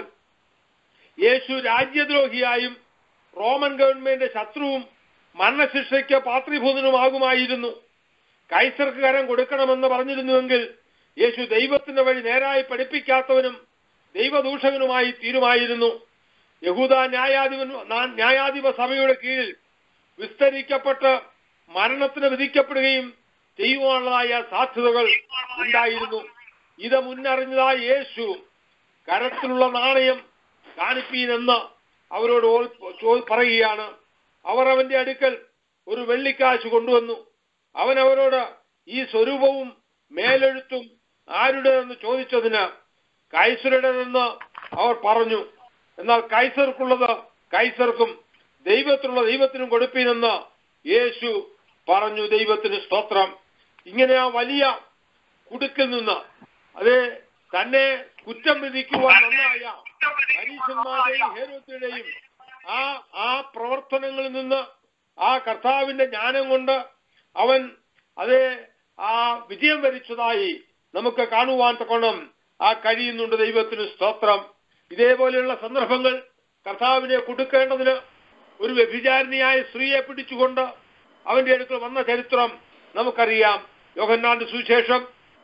[SPEAKER 5] യേശു രാജ്യദ്രോഹിയായും റോമൻ ഗവൺമെന്റ് ശത്രുവും മരണശിക്ഷയ്ക്ക് പാത്രീഭൂതനുമാകുമായിരുന്നു കൈസർക്ക് കരം കൊടുക്കണമെന്ന് പറഞ്ഞിരുന്നുവെങ്കിൽ യേശു ദൈവത്തിന്റെ വഴി നേരായി പഠിപ്പിക്കാത്തവനും ദൈവദൂഷകനുമായി തീരുമായിരുന്നു യഹൂദ ന്യായാധിപൻ ന്യായാധിപ സഭയുടെ കീഴിൽ വിസ്തരിക്കപ്പെട്ട് മരണത്തിന് വിധിക്കപ്പെടുകയും ചെയ്യുവാനുള്ളതായ സാധ്യതകൾ ഉണ്ടായിരുന്നു ഇത് മുന്നറിഞ്ഞതായ യേശു കരത്തിലുള്ള നാണയം കാണിപ്പീനെന്ന് അവരോട് ഓൾ- ചോ- പറയുകയാണ് അവർ അവന്റെ അടുക്കൽ ഒരു വെള്ളിക്കാശ് കൊണ്ടുവന്നു അവൻ അവരോട് ഈ സ്വരൂപവും മേലെഴുത്തും ആരുടേതെന്ന് ചോദിച്ചതിന് കൈസരുടേതെന്ന് അവർ പറഞ്ഞു എന്നാൽ കൈസർക്കുള്ളത് കൈസർക്കും ദൈവത്തിനുള്ള ദൈവത്തിനും കൊടുപ്പീനെന്ന് യേശു പറഞ്ഞു ദൈവത്തിന് സ്തോത്രം ഇങ്ങനെ ആ വലിയ കുടുക്കിൽ നിന്ന് അത് തന്നെ കുറ്റം വിധിക്കുവാൻ നന്നായ പരീക്ഷന്മാരുടെയും ഹേരോത്തിയുടെയും ആ ആ പ്രവർത്തനങ്ങളിൽ നിന്ന് ആ കർത്താവിന്റെ ജ്ഞാനം കൊണ്ട് അവൻ അത് ആ വിജയം വരിച്ചതായി നമുക്ക് കാണുവാൻ തക്കോണം ആ കഴിയുന്നുണ്ട് ദൈവത്തിന് സ്തോത്രം ഇതേപോലെയുള്ള സന്ദർഭങ്ങൾ കർത്താവിനെ കൊടുക്കേണ്ടതിന് ഒരു വ്യഭിചാരിണിയായ സ്ത്രീയെ പിടിച്ചുകൊണ്ട് അവന്റെ അടുക്കൽ വന്ന ചരിത്രം നമുക്കറിയാം യോഹന്നാന്റെ സുവിശേഷം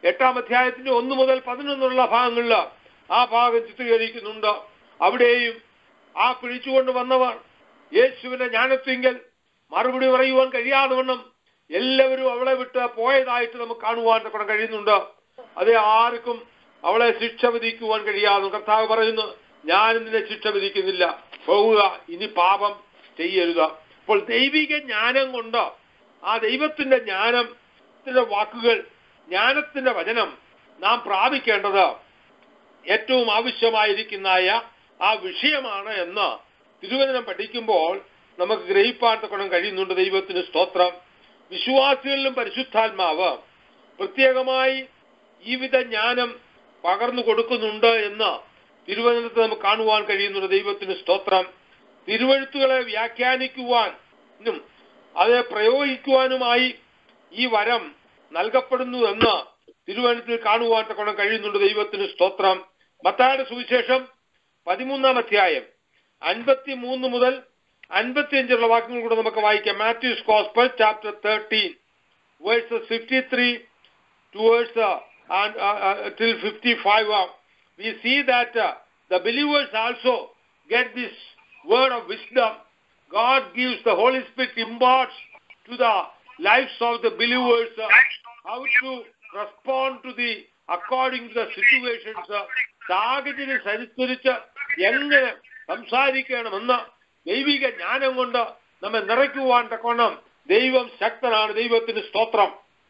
[SPEAKER 5] എട്ടാം അധ്യായത്തിന്റെ ഒന്ന് മുതൽ പതിനൊന്നുള്ള ഭാഗങ്ങളിൽ ആ ഭാഗം ചിത്രീകരിക്കുന്നുണ്ട് അവിടെയും ആ പിടിച്ചുകൊണ്ട് വന്നവർ യേശുവിന്റെ ജ്ഞാനത്തിങ്കൽ മറുപടി പറയുവാൻ കഴിയാതെ വണ്ണം എല്ലാവരും അവളെ വിട്ട് പോയതായിട്ട് നമുക്ക് കാണുവാൻ തക്കണം കഴിയുന്നുണ്ട് അത് ആർക്കും അവളെ ശിക്ഷ വിധിക്കുവാൻ കഴിയാതെ കർത്താവ് പറയുന്നു ഞാൻ നിന്നെ ശിക്ഷ വിധിക്കുന്നില്ല പോവുക ഇനി പാപം ചെയ്യരുത് അപ്പോൾ ദൈവിക ജ്ഞാനം കൊണ്ട് ആ ദൈവത്തിന്റെ ജ്ഞാനത്തിന്റെ വാക്കുകൾ ജ്ഞാനത്തിന്റെ വചനം നാം പ്രാപിക്കേണ്ടത് ഏറ്റവും ആവശ്യമായിരിക്കുന്നതായ ആ വിഷയമാണ് എന്ന് തിരുവചനം പഠിക്കുമ്പോൾ നമുക്ക് ഗ്രഹിപ്പാൻ തക്കണം കഴിയുന്നുണ്ട് ദൈവത്തിന് സ്തോത്രം വിശ്വാസികളിലും പരിശുദ്ധാത്മാവ് പ്രത്യേകമായി ഈ വിധ ജ്ഞാനം പകർന്നു കൊടുക്കുന്നുണ്ട് എന്ന് തിരുവചനത്തിൽ നമുക്ക് കാണുവാൻ കഴിയുന്നുണ്ട് ദൈവത്തിന് സ്തോത്രം തിരുവഴുത്തുകളെ വ്യാഖ്യാനിക്കുവാനും അത് പ്രയോഗിക്കുവാനുമായി ഈ വരം നൽകപ്പെടുന്നു എന്ന് തിരുവനന്തപുരത്തിൽ കാണുവാൻ തക്കണം കഴിയുന്നുണ്ട് ദൈവത്തിന് സ്തോത്രം മത്തായുടെ സുവിശേഷം പതിമൂന്നാം അധ്യായം അൻപത്തി മൂന്ന് മുതൽ അൻപത്തിയഞ്ചുള്ള വാക്യങ്ങൾ കൂടെ നമുക്ക് വായിക്കാം Matthew's gospel chapter thirteen verses fifty three towards uh, and uh, uh, till 55 uh, we see that uh, the believers also get this word of wisdom god gives the holy spirit imparts to the lives of the believers uh, how to respond to the according to the situations uh, സാഹചര്യം അനുസരിച്ച് എങ്ങനെ സംസാരിക്കണമെന്ന് ദൈവിക ജ്ഞാനം കൊണ്ട് നമ്മെ നിറയ്ക്കുവാൻ തക്കോണം ദൈവം ശക്തനാണ് ദൈവത്തിന് സ്തോത്രം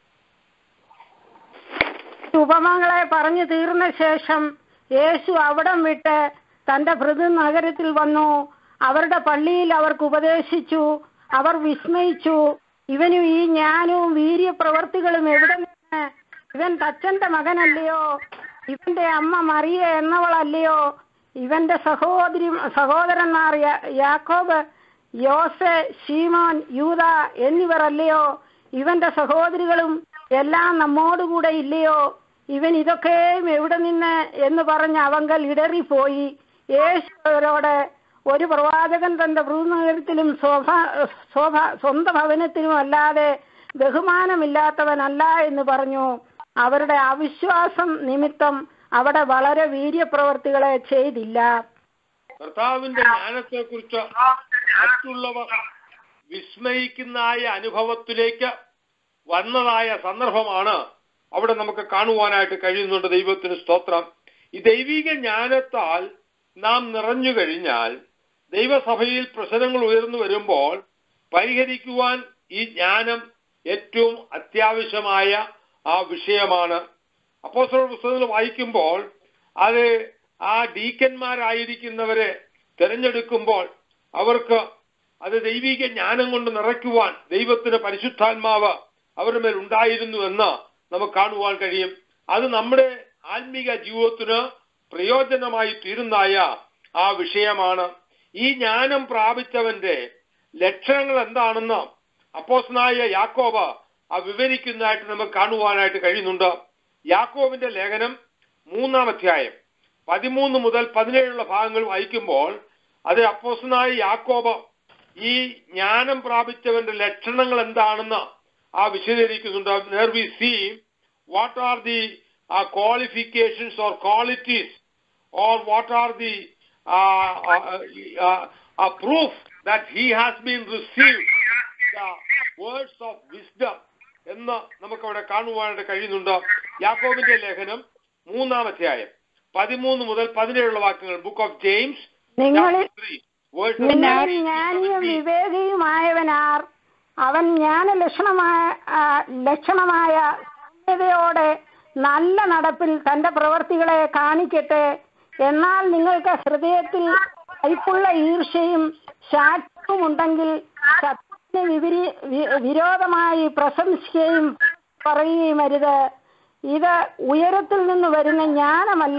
[SPEAKER 7] ഉപമകളെ പറഞ്ഞു തീർന്ന ശേഷം യേശു അവിടം വിട്ട് തന്റെ ഭൃതു നഗരത്തിൽ വന്നു അവരുടെ പള്ളിയിൽ അവർക്ക് ഉപദേശിച്ചു അവർ വിസ്മയിച്ചു ഇവനും ഈ ജ്ഞാനവും വീര്യപ്രവർത്തികളും എവിടെ നിന്ന് ഇവൻ തച്ചന്റെ മകനല്ലയോ ഇവന്റെ അമ്മ മറിയ എന്നവളല്ലയോ ഇവന്റെ സഹോദരി സഹോദരന്മാർ യാ- യാക്കോബ് യോസെ ശീമോൻ യൂത എന്നിവർ അല്ലയോ ഇവന്റെ സഹോദരികളും എല്ലാം നമ്മോടുകൂടെ ഇല്ലയോ ഇവൻ ഇതൊക്കെയും എവിടെ നിന്ന് എന്ന് പറഞ്ഞ് അവങ്കൽ ഇടറിപ്പോയി യേശു അവരോട് ഒരു പ്രവാചകൻ തന്റെ ഭൂനഗരത്തിലും സ്വഭ സ്വഭ സ്വന്തം ഭവനത്തിലും അല്ലാതെ ബഹുമാനമില്ലാത്തവനല്ല എന്ന് പറഞ്ഞു അവരുടെ അവിശ്വാസം നിമിത്തം അവിടെ വളരെ വീര്യപ്രവർത്തികളെ ചെയ്തില്ല
[SPEAKER 5] കർത്താവിന്റെ ജ്ഞാനത്തെ കുറിച്ച് മറ്റുള്ളവർ വിസ്മയിക്കുന്നതായ അനുഭവത്തിലേക്ക് വന്നതായ സന്ദർഭമാണ് അവിടെ നമുക്ക് കാണുവാനായിട്ട് കഴിയുന്നുണ്ട് ദൈവത്തിന് സ്തോത്രം ഈ ദൈവിക ജ്ഞാനത്താൽ നാം നിറഞ്ഞു കഴിഞ്ഞാൽ ദൈവസഭയിൽ പ്രശ്നങ്ങൾ ഉയർന്നു വരുമ്പോൾ പരിഹരിക്കുവാൻ ഈ ജ്ഞാനം ഏറ്റവും അത്യാവശ്യമായ ആ വിഷയമാണ് അപ്പോസ്തല പുസ്തകങ്ങൾ വായിക്കുമ്പോൾ അത് ആ ഡീക്കന്മാരായിരിക്കുന്നവരെ തിരഞ്ഞെടുക്കുമ്പോൾ അവർക്ക് അത് ദൈവിക ജ്ഞാനം കൊണ്ട് നിറയ്ക്കുവാൻ ദൈവത്തിന് പരിശുദ്ധാത്മാവ് അവരുടെ മേൽ ഉണ്ടായിരുന്നു എന്ന് നമുക്ക് കാണുവാൻ കഴിയും അത് നമ്മുടെ ആത്മീക ജീവിതത്തിന് പ്രയോജനമായി തീരുന്നായ ആ വിഷയമാണ് ഈ ജ്ഞാനം പ്രാപിച്ചവന്റെ ലക്ഷണങ്ങൾ എന്താണെന്ന് അപ്പോസ്നായ യാക്കോബ് ആ വിവരിക്കുന്നതായിട്ട് നമുക്ക് കാണുവാനായിട്ട് കഴിയുന്നുണ്ട് യാക്കോബിന്റെ ലേഖനം മൂന്നാം അധ്യായം പതിമൂന്ന് മുതൽ പതിനേഴുള്ള ഭാഗങ്ങൾ വായിക്കുമ്പോൾ അത് അപ്പോസ്നായ യാക്കോബ് ഈ ജ്ഞാനം പ്രാപിച്ചവന്റെ ലക്ഷണങ്ങൾ എന്താണെന്ന് ആ വിശദീകരിക്കുന്നുണ്ട് നേർ we see what are the qualifications or qualities or what are the uh, uh, uh, uh, proof that he has been received the words of wisdom എന്ന് നമുക്ക് അവിടെ കാണുവാനായിട്ട് കഴിയുന്നുണ്ട് യാക്കോബിന്റെ ലേഖനം മൂന്നാം അധ്യായം പതിമൂന്ന് മുതൽ പതിനേഴുള്ള വാക്യങ്ങൾ ബുക്ക് ഓഫ് ജെയിംസ്
[SPEAKER 7] നിങ്ങളിൽ നിങ്ങളിൽ ജ്ഞാനിയും വിവേകിയുമായവനാർ അവൻ ജ്ഞാന ലക്ഷണമായ ആ, ലക്ഷണമായ സൗമ്യതയോടെ നല്ല നടപ്പിൽ തന്റെ പ്രവർത്തികളെ കാണിക്കട്ടെ എന്നാൽ നിങ്ങൾക്ക് ഹൃദയത്തിൽ കൈപ്പുള്ള ഈർഷ്യയും ശാഠ്യവും ഉണ്ടെങ്കിൽ സത്യത്തിന് വിപരീ വി- വിരോധമായി പ്രശംസിക്കുകയും പറയുകയും അരുത് ഇത് ഉയരത്തിൽ നിന്ന് വരുന്ന ജ്ഞാനമല്ല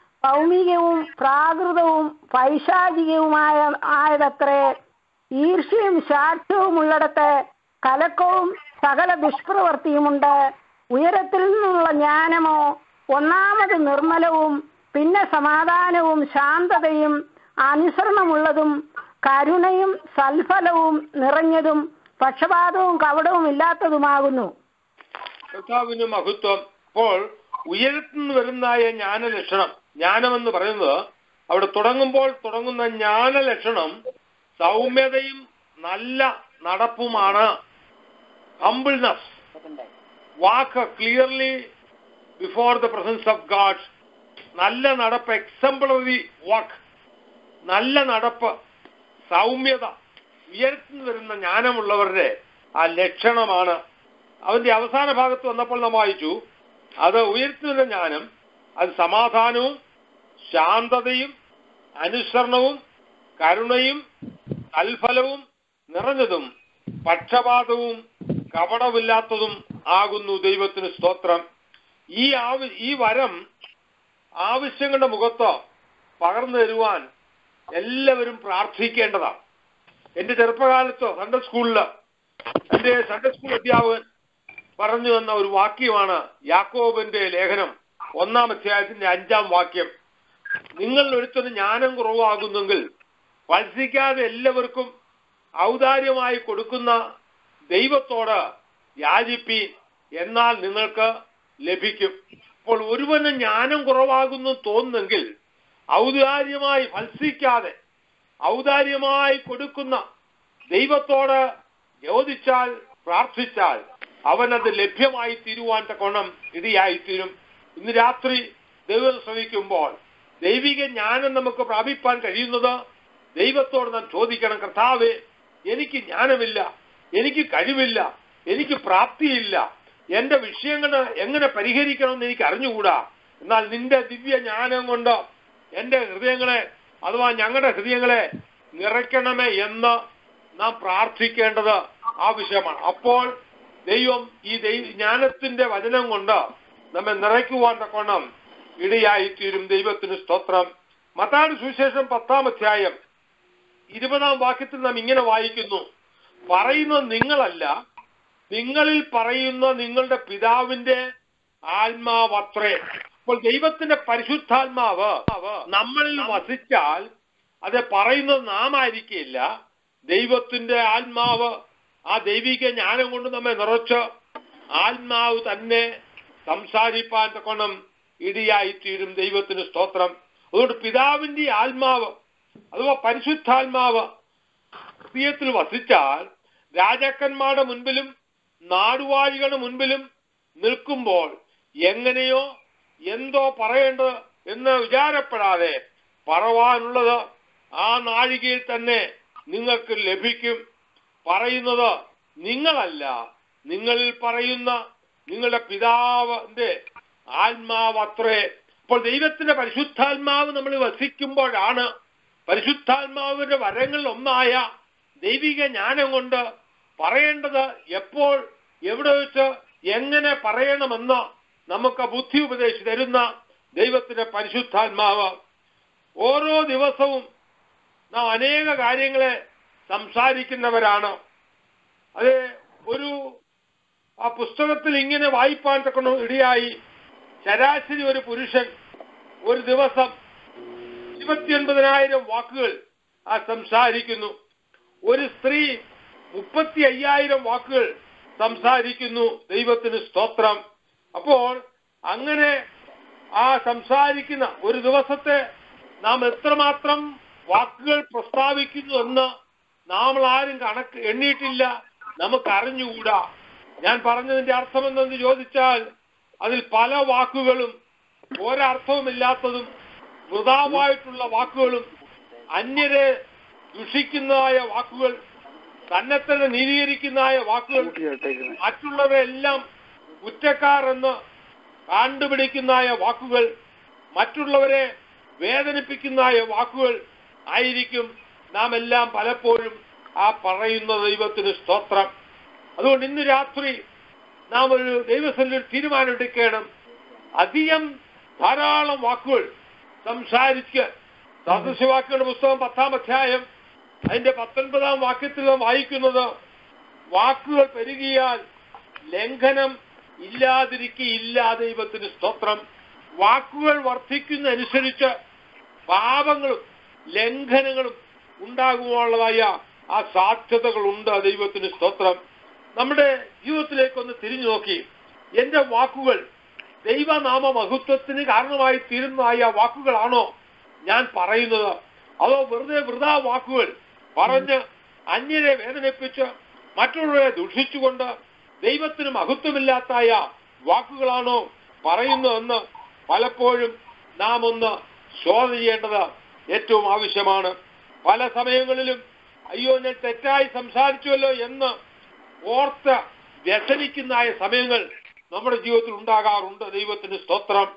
[SPEAKER 7] ഭൗമികവും പ്രാകൃതവും പൈശാചികവുമായ ആയതത്രേ ഈർഷ്യയും ശാഠ്യവും ഉള്ളിടത്ത് കലക്കവും സകല ദുഷ്പ്രവൃത്തിയുമുണ്ട് ഉയരത്തിൽ നിന്നുള്ള ജ്ഞാനമോ ഒന്നാമത് നിർമ്മലവും പിന്നെ സമാധാനവും ശാന്തതയും അനുസരണമുള്ളതും കരുണയും സൽഫലവും നിറഞ്ഞതും പക്ഷപാതവും കവടവും ഇല്ലാത്തതുമാകുന്നു
[SPEAKER 5] കർത്താവിന് മഹത്വം അപ്പോൾ ഉയരത്തുനിന്ന് വരുന്നായ ജ്ഞാനലക്ഷണം ജ്ഞാനമെന്ന് പറയുന്നത് അവിടെ തുടങ്ങുമ്പോൾ തുടങ്ങുന്ന ജ്ഞാനലക്ഷണം സൗമ്യതയും നല്ല നടപ്പുമാണ് humbleness walk clearly before the presence of God നല്ല നടപ്പ് എക്സംപ്ലറി വാക്ക് നല്ല നടപ്പ് സൗമ്യത ഉയർത്തുന്നു വരുന്ന ജ്ഞാനമുള്ളവരുടെ ആ ലക്ഷണമാണ് അവന്റെ അവസാന ഭാഗത്ത് വന്നപ്പോൾ നാം വായിച്ചു അത് ഉയർത്തുന്ന ജ്ഞാനം അത് സമാധാനവും ശാന്തതയും അനുസരണവും കരുണയും തൽഫലവും നിറഞ്ഞതും പക്ഷപാതവും കപടമില്ലാത്തതും ആകുന്നു ദൈവത്തിന് സ്തോത്രം ഈ ആവ- ഈ വരം ആവശ്യങ്ങളുടെ മുഖത്ത് പകർന്നു തരുവാൻ എല്ലാവരും പ്രാർത്ഥിക്കേണ്ടതാണ് എന്റെ ചെറുപ്പകാലത്ത് സൺഡേ സ്കൂളില് എന്റെ സൺഡേ സ്കൂൾ അധ്യാപകൻ പറഞ്ഞു തന്ന ഒരു വാക്യമാണ് യാക്കോബിന്റെ ലേഖനം ഒന്നാം അധ്യായത്തിന്റെ അഞ്ചാം വാക്യം നിങ്ങൾ ഒരുത്തന് ജ്ഞാനം കുറവാകുന്നെങ്കിൽ വത്സിക്കാതെ എല്ലാവർക്കും ഔദാര്യമായി കൊടുക്കുന്ന ദൈവത്തോട് യാചിപ്പീൻ എന്നാൽ നിങ്ങൾക്ക് ലഭിക്കും അപ്പോൾ ഒരുവന് ജ്ഞാനം കുറവാകുന്നു തോന്നുന്നെങ്കിൽ ഔദാര്യമായി ഫത്സിക്കാതെ ഔദാര്യമായി കൊടുക്കുന്ന ദൈവത്തോട് ചോദിച്ചാൽ പ്രാർത്ഥിച്ചാൽ അവനത് ലഭ്യമായി തീരുവാൻ തക്കോണം ഇടയായിത്തീരും ഇന്ന് രാത്രി ദൈവം ശ്രമിക്കുമ്പോൾ ദൈവിക ജ്ഞാനം നമുക്ക് പ്രാപിപ്പാൻ കഴിയുന്നത് ദൈവത്തോട് നാം ചോദിക്കണം കർത്താവേ എനിക്ക് ജ്ഞാനമില്ല എനിക്ക് കഴിവില്ല എനിക്ക് പ്രാപ്തിയില്ല എന്റെ വിഷയങ്ങൾ എങ്ങനെ പരിഹരിക്കണമെന്ന് എനിക്ക് അറിഞ്ഞുകൂടാ എന്നാൽ നിന്റെ ദിവ്യ ജ്ഞാനം കൊണ്ട് എന്റെ ഹൃദയങ്ങളെ അഥവാ ഞങ്ങളുടെ ഹൃദയങ്ങളെ നിറയ്ക്കണമേ എന്ന് നാം പ്രാർത്ഥിക്കേണ്ടത് ആവശ്യമാണ് അപ്പോൾ ദൈവം ഈ ദൈവ ജ്ഞാനത്തിന്റെ വചനം കൊണ്ട് നമ്മെ നിറയ്ക്കുവാൻ തക്കോണം ഇടയായിത്തീരും ദൈവത്തിന് സ്തോത്രം മത്താട് സുവിശേഷം പത്താം അധ്യായം ഇരുപതാം വാക്യത്തിൽ നാം ഇങ്ങനെ വായിക്കുന്നു പറയുന്നത് നിങ്ങളല്ല നിങ്ങളിൽ പറയുന്ന നിങ്ങളുടെ പിതാവിന്റെ ആത്മാവത്രേ അപ്പോൾ ദൈവത്തിന്റെ പരിശുദ്ധാത്മാവ് നമ്മളിൽ വസിച്ചാൽ അത് പറയുന്നത് നാം ആയിരിക്കില്ല ദൈവത്തിന്റെ ആത്മാവ് ആ ദൈവിക ജ്ഞാനം കൊണ്ട് നമ്മെ നിറച്ച് ആത്മാവ് തന്നെ സംസാരിപ്പാൻ തക്കണം ഇടിയായിത്തീരും ദൈവത്തിന് സ്തോത്രം അതുകൊണ്ട് പിതാവിന്റെ ആത്മാവ് അഥവാ പരിശുദ്ധാത്മാവ് ഹൃദയത്തിൽ വസിച്ചാൽ രാജാക്കന്മാരുടെ മുൻപിലും നാടുവാഴികളുടെ മുൻപിലും നിൽക്കുമ്പോൾ എങ്ങനെയോ എന്തോ പറയേണ്ടത് എന്ന് വിചാരപ്പെടാതെ പറവാനുള്ളത് ആ നാഴികയിൽ തന്നെ നിങ്ങൾക്ക് ലഭിക്കും പറയുന്നത് നിങ്ങളല്ല നിങ്ങളിൽ പറയുന്ന നിങ്ങളുടെ പിതാവിന്റെ ആത്മാവ് അത്രേ ഇപ്പോൾ ദൈവത്തിന്റെ പരിശുദ്ധാത്മാവ് നമ്മൾ വസിക്കുമ്പോഴാണ് പരിശുദ്ധാത്മാവിന്റെ വരങ്ങളിൽ ഒന്നായ ദൈവിക ജ്ഞാനം കൊണ്ട് പറയേണ്ടത് എപ്പോൾ എവിടെ വെച്ച് എങ്ങനെ പറയണമെന്ന് നമുക്ക് ബുദ്ധി ഉപദേശിച്ച് തരുന്ന ദൈവത്തിന്റെ പരിശുദ്ധാത്മാവ് ഓരോ ദിവസവും നാം അനേക കാര്യങ്ങളെ സംസാരിക്കുന്നവരാണ് അത് ഒരു ആ പുസ്തകത്തിൽ ഇങ്ങനെ വായിപ്പാൻ തക്കണം ഇടയായി ശരാശരി ഒരു പുരുഷൻ ഒരു ദിവസം ഇരുപത്തിയൊൻപതിനായിരം വാക്കുകൾ ആ സംസാരിക്കുന്നു ഒരു സ്ത്രീ മുപ്പത്തി അയ്യായിരം വാക്കുകൾ സംസാരിക്കുന്നു ദൈവത്തിന് സ്തോത്രം അപ്പോൾ അങ്ങനെ ആ സംസാരിക്കുന്ന ഒരു ദിവസത്തെ നാം എത്രമാത്രം വാക്കുകൾ പ്രസ്താവിക്കുന്നു എന്ന് നാം ആരും കണക്ക് എണ്ണിയിട്ടില്ല നമുക്ക് അറിഞ്ഞുകൂടാ ഞാൻ പറഞ്ഞതിന്റെ അർത്ഥം എന്തെന്ന് ചോദിച്ചാൽ അതിൽ പല വാക്കുകളും ഒരർത്ഥവുമില്ലാത്തതും വൃതാവായിട്ടുള്ള വാക്കുകളും അന്യരെ ദുഷിക്കുന്നതായ വാക്കുകൾ തന്നെ തന്നെ നീതീകരിക്കുന്നതായ വാക്കുകൾ മറ്റുള്ളവരെല്ലാം കുറ്റക്കാർ എന്ന് കണ്ടുപിടിക്കുന്നതായ വാക്കുകൾ മറ്റുള്ളവരെ വേദനിപ്പിക്കുന്നതായ വാക്കുകൾ ആയിരിക്കും നാം എല്ലാം പലപ്പോഴും ആ പറയുന്ന ദൈവത്തിന് സ്തോത്രം അതുകൊണ്ട് ഇന്ന് രാത്രി നാം ഒരു ദൈവസ്ഥലിൽ ഒരു തീരുമാനം എടുക്കണം അധികം ധാരാളം വാക്കുകൾ സംസാരിച്ച് സദൃശവാക്യങ്ങളുടെ പുസ്തകം പത്താം അധ്യായം അതിന്റെ പത്തൊൻപതാം വാക്യത്തിൽ നാം വായിക്കുന്നത് വാക്കുകൾ പെരുകിയാൽ ലംഘനം ഇല്ലാതിരിക്കയില്ല ദൈവത്തിന് സ്തോത്രം വാക്കുകൾ വർദ്ധിക്കുന്നതനുസരിച്ച് പാപങ്ങളും ലംഘനങ്ങളും ഉണ്ടാകുവാനുള്ളതായ ആ സാധ്യതകളുണ്ട് ദൈവത്തിന് സ്തോത്രം നമ്മുടെ ജീവിതത്തിലേക്കൊന്ന് തിരിഞ്ഞു നോക്കി എന്റെ വാക്കുകൾ ദൈവനാമ മഹത്വത്തിന് കാരണമായി തീരുന്നതായ വാക്കുകളാണോ ഞാൻ പറയുന്നത് അതോ വെറുതെ വൃതാ വാക്കുകൾ പറഞ്ഞ് അന്യരെ വേദനിപ്പിച്ച് മറ്റുള്ളവരെ ദുഷിച്ചുകൊണ്ട് ദൈവത്തിന് മഹത്വമില്ലാത്തായ വാക്കുകളാണോ പറയുന്നതെന്ന് പലപ്പോഴും നാം ഒന്ന് ശോധന ചെയ്യേണ്ടത് ഏറ്റവും ആവശ്യമാണ് പല സമയങ്ങളിലും അയ്യോ ഞാൻ തെറ്റായി സംസാരിച്ചുവല്ലോ എന്ന് ഓർത്ത് വ്യസനിക്കുന്നതായ സമയങ്ങൾ നമ്മുടെ ജീവിതത്തിൽ ഉണ്ടാകാറുണ്ട് ദൈവത്തിന് സ്തോത്രം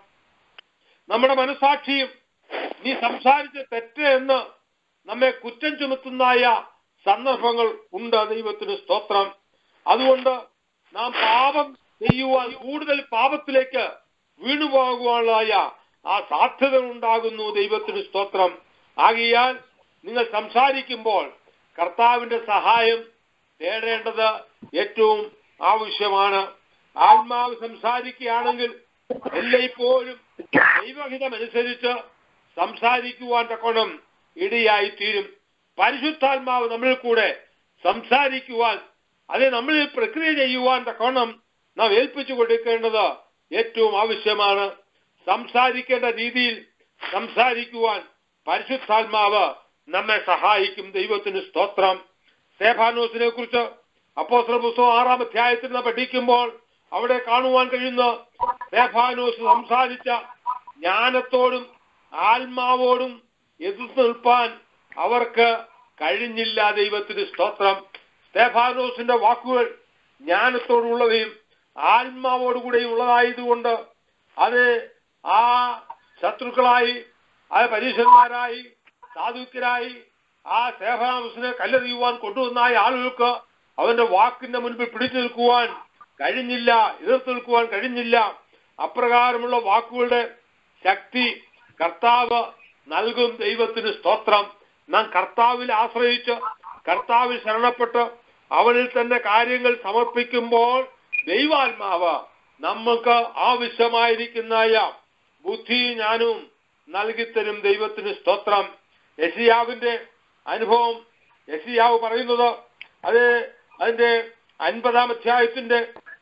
[SPEAKER 5] നമ്മുടെ മനസാക്ഷിയും നീ സംസാരിച്ച തെറ്റ് എന്ന് നമ്മെ കുറ്റം ചുമത്തുന്നതായ സന്ദർഭങ്ങൾ ഉണ്ട് ദൈവത്തിന് സ്തോത്രം അതുകൊണ്ട് നാം പാപം ചെയ്യുവാൻ കൂടുതൽ പാപത്തിലേക്ക് വീണുപോകുവാനുള്ളതായ ആ സാധ്യതകൾ ഉണ്ടാകുന്നു ദൈവത്തിന് സ്തോത്രം ആകിയാൽ നിങ്ങൾ സംസാരിക്കുമ്പോൾ കർത്താവിന്റെ സഹായം തേടേണ്ടത് ഏറ്റവും ആവശ്യമാണ് ആത്മാവ് സംസാരിക്കുകയാണെങ്കിൽ എല്ലായ്പ്പോഴും ദൈവഹിതമനുസരിച്ച് സംസാരിക്കുവാൻ തക്കോണം ഇടയായി തീരും പരിശുദ്ധാത്മാവ് നമ്മളിൽ കൂടെ സംസാരിക്കുവാൻ അത് നമ്മളിൽ പ്രക്രിയ ചെയ്യുവാൻ തക്കോണം നാം ഏൽപ്പിച്ചു കൊടുക്കേണ്ടത് ഏറ്റവും ആവശ്യമാണ് സംസാരിക്കേണ്ട രീതിയിൽ സംസാരിക്കുവാൻ പരിശുദ്ധാത്മാവ് നമ്മെ സഹായിക്കും ദൈവത്തിന് സ്തോത്രം സേഫാനോസിനെ കുറിച്ച് അപ്പോസ്തല പുസ്തകം ആറാം അധ്യായത്തിൽ നാം പഠിക്കുമ്പോൾ അവിടെ കാണുവാൻ കഴിയുന്ന സേഫാനോസ് സംസാരിച്ച ജ്ഞാനത്തോടും ആത്മാവോടും എതിർത്ത് നിൽപ്പാൻ അവർക്ക് കഴിഞ്ഞില്ല ദൈവത്തിന് സ്തോത്രം സ്തേഫാനോസിന്റെ വാക്കുകൾ ജ്ഞാനത്തോടുള്ളവയും ആത്മാവോടുകൂടെയും ഉള്ളതായതുകൊണ്ട് അത് ആ ശത്രുക്കളായി ആ പരീക്ഷന്മാരായി സാധുക്യരായി ആ സേഫാനോസിനെ കല്ലെറിയുവാൻ കൊണ്ടുവന്നായ ആളുകൾക്ക് അവന്റെ വാക്കിന്റെ മുൻപിൽ പിടിച്ചു നിൽക്കുവാൻ കഴിഞ്ഞില്ല എതിർത്ത് നിൽക്കുവാൻ കഴിഞ്ഞില്ല അപ്രകാരമുള്ള വാക്കുകളുടെ ശക്തി കർത്താവ് നൽകും ദൈവത്തിന് സ്തോത്രം നാം കർത്താവിൽ ആശ്രയിച്ച് കർത്താവിൽ ശരണപ്പെട്ട് അവനിൽ തന്നെ കാര്യങ്ങൾ സമർപ്പിക്കുമ്പോൾ ദൈവാത്മാവ് നമുക്ക് ആവശ്യമായിരിക്കുന്നതായ ബുദ്ധി ജ്ഞാനവും നൽകിത്തരും ദൈവത്തിന് സ്തോത്രം യശിയാവിന്റെ അനുഭവം യശിയാവ് പറയുന്നത് അത് അതിന്റെ അൻപതാം അധ്യായത്തിന്റെ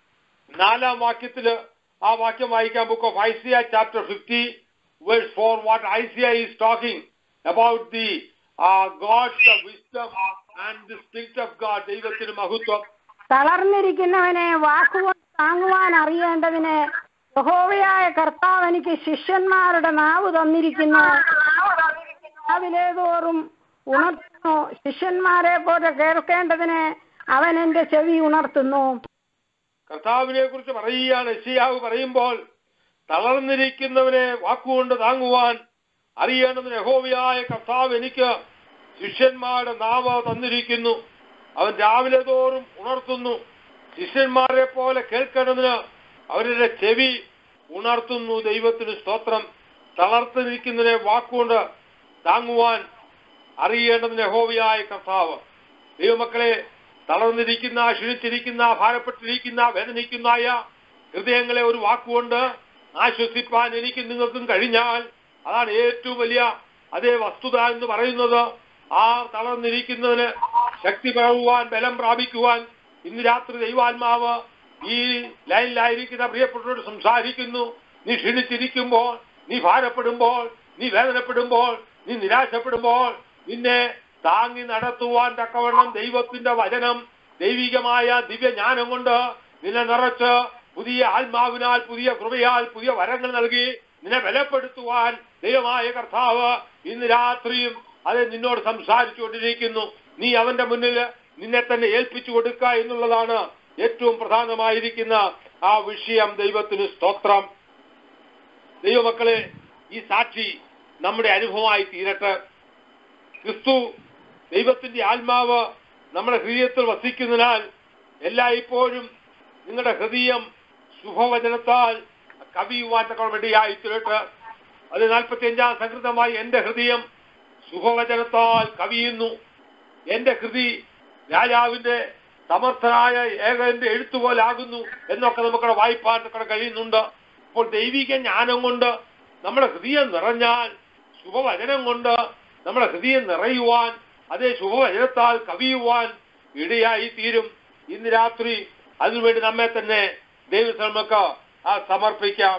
[SPEAKER 5] നാലാം വാക്യത്തില് ആ വാക്യം വായിക്കാൻ book of Isaiah chapter fifty verse four what Isaiah is talking about the God's wisdom and the spirit of God ദൈവത്തിന് മഹത്വം
[SPEAKER 7] തളർന്നിരിക്കുന്നവനെ വാക്കുകൊണ്ട് താങ്ങുവാൻ അറിയേണ്ടതിന് യഹോവയായ കർത്താവ് എനിക്ക് ശിഷ്യന്മാരുടെ നാവ് തന്നിരിക്കുന്നു രാവിലെ തോറും ഉണർത്തുന്നു ശിഷ്യന്മാരെ പോലെ കേൾക്കേണ്ടതിന് അവൻ എന്റെ ചെവി ഉണർത്തുന്നു
[SPEAKER 5] കർത്താവിനെ കുറിച്ച് പറയുകയാണ് യശിയാവ് പറയുമ്പോൾ തളർന്നിരിക്കുന്നവനെ വാക്കുകൊണ്ട് താങ്ങുവാൻ അറിയേണ്ടതിന് യഹോവയായ കർത്താവ് എനിക്ക് ശിഷ്യന്മാരുടെ നാവ് തന്നിരിക്കുന്നു അവൻ രാവിലെ തോറും ഉണർത്തുന്നു ശിഷ്യന്മാരെ പോലെ കേൾക്കേണ്ടതിന് അവരുടെ ചെവി ഉണർത്തുന്നു ദൈവത്തിന് സ്തോത്രം തളർത്തിരിക്കുന്നതിനെ വാക്കുകൊണ്ട് താങ്ങുവാൻ അറിയേണ്ടതിന് യഹോവയായ കർത്താവ് ദൈവമക്കളെ തളർന്നിരിക്കുന്ന ക്ഷണിച്ചിരിക്കുന്ന ഭാരപ്പെട്ടിരിക്കുന്ന വേദനിക്കുന്നതായ ഹൃദയങ്ങളെ ഒരു വാക്കുകൊണ്ട് ആശ്വസിപ്പാൻ എനിക്ക് നിങ്ങൾക്കും കഴിഞ്ഞാൽ അതാണ് ഏറ്റവും വലിയ അതേ വസ്തുത എന്ന് പറയുന്നത് ആ തളർന്നിരിക്കുന്നതിന് ശക്തി പകരുവാൻ ബലം പ്രാപിക്കുവാൻ ഇന്ന് രാത്രി ദൈവാത്മാവ് ഈ ലൈനിലായിരിക്കുന്ന പ്രിയപ്പെട്ടവരോട് സംസാരിക്കുന്നു നീ ക്ഷീണിച്ചിരിക്കുമ്പോൾ നീ ഭാരപ്പെടുമ്പോൾ നീ വേദനപ്പെടുമ്പോൾ നീ നിരാശപ്പെടുമ്പോൾ നിന്നെ താങ്ങി നടത്തുവാൻ തക്കവണ്ണം ദൈവത്തിന്റെ വചനം ദൈവികമായ ദിവ്യജ്ഞാനം കൊണ്ട് നിന്നെ നിറച്ച് പുതിയ ആത്മാവിനാൽ പുതിയ കൃപയാൽ പുതിയ വരങ്ങൾ നൽകി നിന്നെ ബലപ്പെടുത്തുവാൻ ദൈവമായ കർത്താവ് ഇന്ന് രാത്രിയും അത് നിന്നോട് സംസാരിച്ചുകൊണ്ടിരിക്കുന്നു നീ അവന്റെ മുന്നിൽ നിന്നെ തന്നെ ഏൽപ്പിച്ചു കൊടുക്കുക എന്നുള്ളതാണ് ഏറ്റവും പ്രധാനമായിരിക്കുന്ന ആ വിഷയം ദൈവത്തിന് സ്തോത്രം ദൈവമക്കളെ ഈ സാക്ഷി നമ്മുടെ അനുഭവമായി തീരട്ടെ ക്രിസ്തു ദൈവത്തിന്റെ ആത്മാവ് നമ്മുടെ ഹൃദയത്തിൽ വസിക്കുന്നതിനാൽ എല്ലായ്പ്പോഴും നിങ്ങളുടെ ഹൃദയം ശുഭവചനത്താൽ കവിയുവാൻ തക്ക വേണ്ടിയായി തീരട്ടെ അത് നാൽപ്പത്തി അഞ്ചാം സംകൃതമായി എന്റെ ഹൃദയം ശുഭവചനത്താൽ കവിയുന്നു എന്റെ ഹൃദി രാജാവിന്റെ സമർത്ഥനായ ഏകന്റെ എഴുത്തുപോലാകുന്നു എന്നൊക്കെ നമുക്കവിടെ വായിപ്പാൻ ഒക്കെ കഴിയുന്നുണ്ട് അപ്പോൾ ദൈവിക ജ്ഞാനം കൊണ്ട് നമ്മുടെ ഹൃദയം നിറഞ്ഞാൽ ശുഭവചനം കൊണ്ട് നമ്മുടെ ഹൃദയം നിറയുവാൻ അതേ ശുഭവചനത്താൽ കവിയുവാൻ ഇടയായി തീരും ഇന്ന് രാത്രി അതിനുവേണ്ടി നമ്മെ തന്നെ ദൈവശ്രമക്ക് ആ സമർപ്പിക്കാം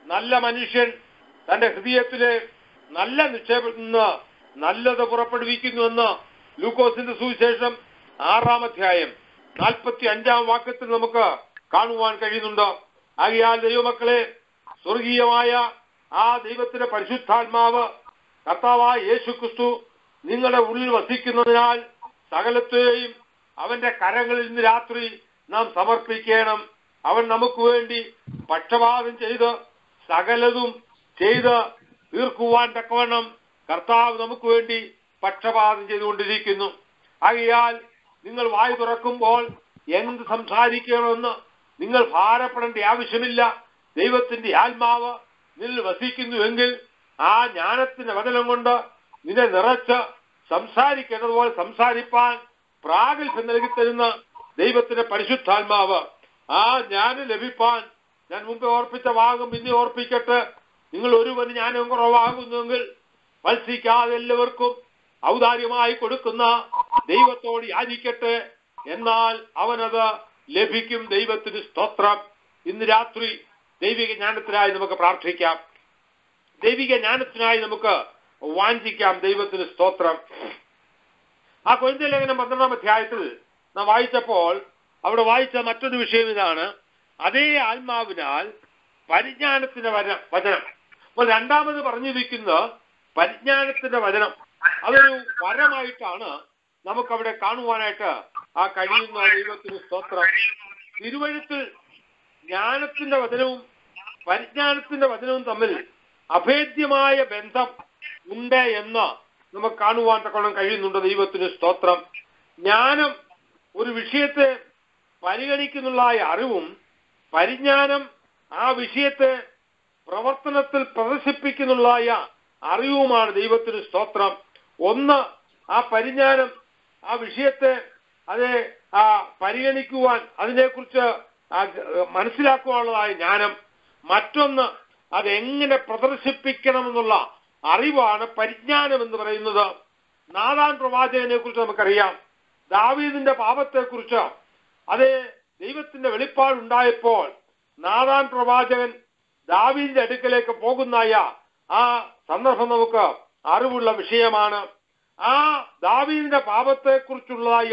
[SPEAKER 5] നല്ല മനുഷ്യൻ തന്റെ ഹൃദയത്തിലെ നല്ല നിക്ഷേപത്തിൽ നിന്ന് നല്ലത് പുറപ്പെടുവിക്കുന്നുവെന്ന് ലൂക്കോസിന്റെ സുവിശേഷം ആറാം അധ്യായം നാൽപ്പത്തി അഞ്ചാം വാക്യത്തിൽ നമുക്ക് കാണുവാൻ കഴിയുന്നുണ്ട് ആകിയാൽ ദൈവമക്കളെ സ്വർഗീയമായ ആ ദൈവത്തിന്റെ പരിശുദ്ധാത്മാവ് കർത്താവായ യേശു ക്രിസ്തു നിങ്ങളുടെ ഉള്ളിൽ വസിക്കുന്നതിനാൽ സകലത്തെയും അവന്റെ കരങ്ങളിൽ നിന്ന് രാത്രി നാം സമർപ്പിക്കണം അവൻ നമുക്ക് വേണ്ടി പക്ഷപാതം ചെയ്ത് സകലതും ചെയ്ത് തീർക്കുവാൻ തക്കവണ്ണം കർത്താവ് നമുക്ക് വേണ്ടി പക്ഷപാതം ചെയ്തുകൊണ്ടിരിക്കുന്നു ആകയാൽ നിങ്ങൾ വായു തുറക്കുമ്പോൾ എന്ത് സംസാരിക്കണമെന്ന് നിങ്ങൾ ഭാരപ്പെടേണ്ട ആവശ്യമില്ല ദൈവത്തിന്റെ ആത്മാവ് നിന്നിൽ വസിക്കുന്നുവെങ്കിൽ ആ ജ്ഞാനത്തിന്റെ വചനം കൊണ്ട് നിന്നെ നിറച്ച് സംസാരിക്കേണ്ടതുപോലെ സംസാരിപ്പാൻ പ്രാഗൽഭ്യം നൽകി തരുന്ന ദൈവത്തിന്റെ പരിശുദ്ധാത്മാവ് ആ ജ്ഞാനം ലഭിപ്പാൻ ഞാൻ മുമ്പ് ഓർപ്പിച്ച ഭാഗം പിന്നെ ഓർപ്പിക്കട്ടെ നിങ്ങൾ ഒരുവന് ജ്ഞാനം കുറവാകുന്നുവെങ്കിൽ മത്സിക്കാതെ എല്ലാവർക്കും ഔദാര്യമായി കൊടുക്കുന്ന ദൈവത്തോട് യാചിക്കട്ടെ എന്നാൽ അവനത് ലഭിക്കും ദൈവത്തിന് സ്തോത്രം ഇന്ന് രാത്രി ദൈവിക ജ്ഞാനത്തിനായി നമുക്ക് പ്രാർത്ഥിക്കാം ദൈവിക ജ്ഞാനത്തിനായി നമുക്ക് വാഞ്ചിക്കാം ദൈവത്തിന് സ്തോത്രം ആ കൊരിന്ത ലേഖനം പന്ത്രണ്ടാം അധ്യായത്തിൽ നാം വായിച്ചപ്പോൾ അവിടെ വായിച്ച മറ്റൊരു വിഷയം ഇതാണ് അതേ ആത്മാവിനാൽ പരിജ്ഞാനത്തിന്റെ വചനം വചനം അപ്പോൾ രണ്ടാമത് പറഞ്ഞിരിക്കുന്ന പരിജ്ഞാനത്തിന്റെ വചനം അതൊരു വരമായിട്ടാണ് നമുക്കവിടെ കാണുവാനായിട്ട് ആ കഴിയുന്ന ദൈവത്തിന് സ്തോത്രം തിരുവഴുത്തിൽ ജ്ഞാനത്തിന്റെ വചനവും പരിജ്ഞാനത്തിന്റെ വചനവും തമ്മിൽ അഭേദ്യമായ ബന്ധം ഉണ്ട് എന്ന് നമുക്ക് കാണുവാൻ തക്കോണം കഴിയുന്നുണ്ട് ദൈവത്തിന് സ്തോത്രം ജ്ഞാനം ഒരു വിഷയത്തെ പരിഗണിക്കുന്നുള്ള അറിവും പരിജ്ഞാനം ആ വിഷയത്തെ പ്രവർത്തനത്തിൽ പ്രദർശിപ്പിക്കുന്നുള്ള അറിവുമാണ് ദൈവത്തിന് സ്തോത്രം ഒന്ന് ആ പരിജ്ഞാനം ആ വിഷയത്തെ അത് ആ പരിഗണിക്കുവാൻ അതിനെക്കുറിച്ച് ആ മനസ്സിലാക്കുവാനുള്ളതായ ജ്ഞാനം മറ്റൊന്ന് അതെങ്ങനെ പ്രദർശിപ്പിക്കണമെന്നുള്ള അറിവാണ് പരിജ്ഞാനം എന്ന് പറയുന്നത് നാദാൻ പ്രവാചകനെ കുറിച്ച് നമുക്കറിയാം ദാവീദിന്റെ പാപത്തെക്കുറിച്ച് അത് ദൈവത്തിന്റെ വെളിപ്പാടുണ്ടായപ്പോൾ നാദാൻ പ്രവാചകൻ ദാവീദിന്റെ അടുക്കലേക്ക് പോകുന്നായ ആ സന്ദർഭം നമുക്ക് അറിവുള്ള വിഷയമാണ് ആ ദാവീദിന്റെ പാപത്തെക്കുറിച്ചുള്ളതായ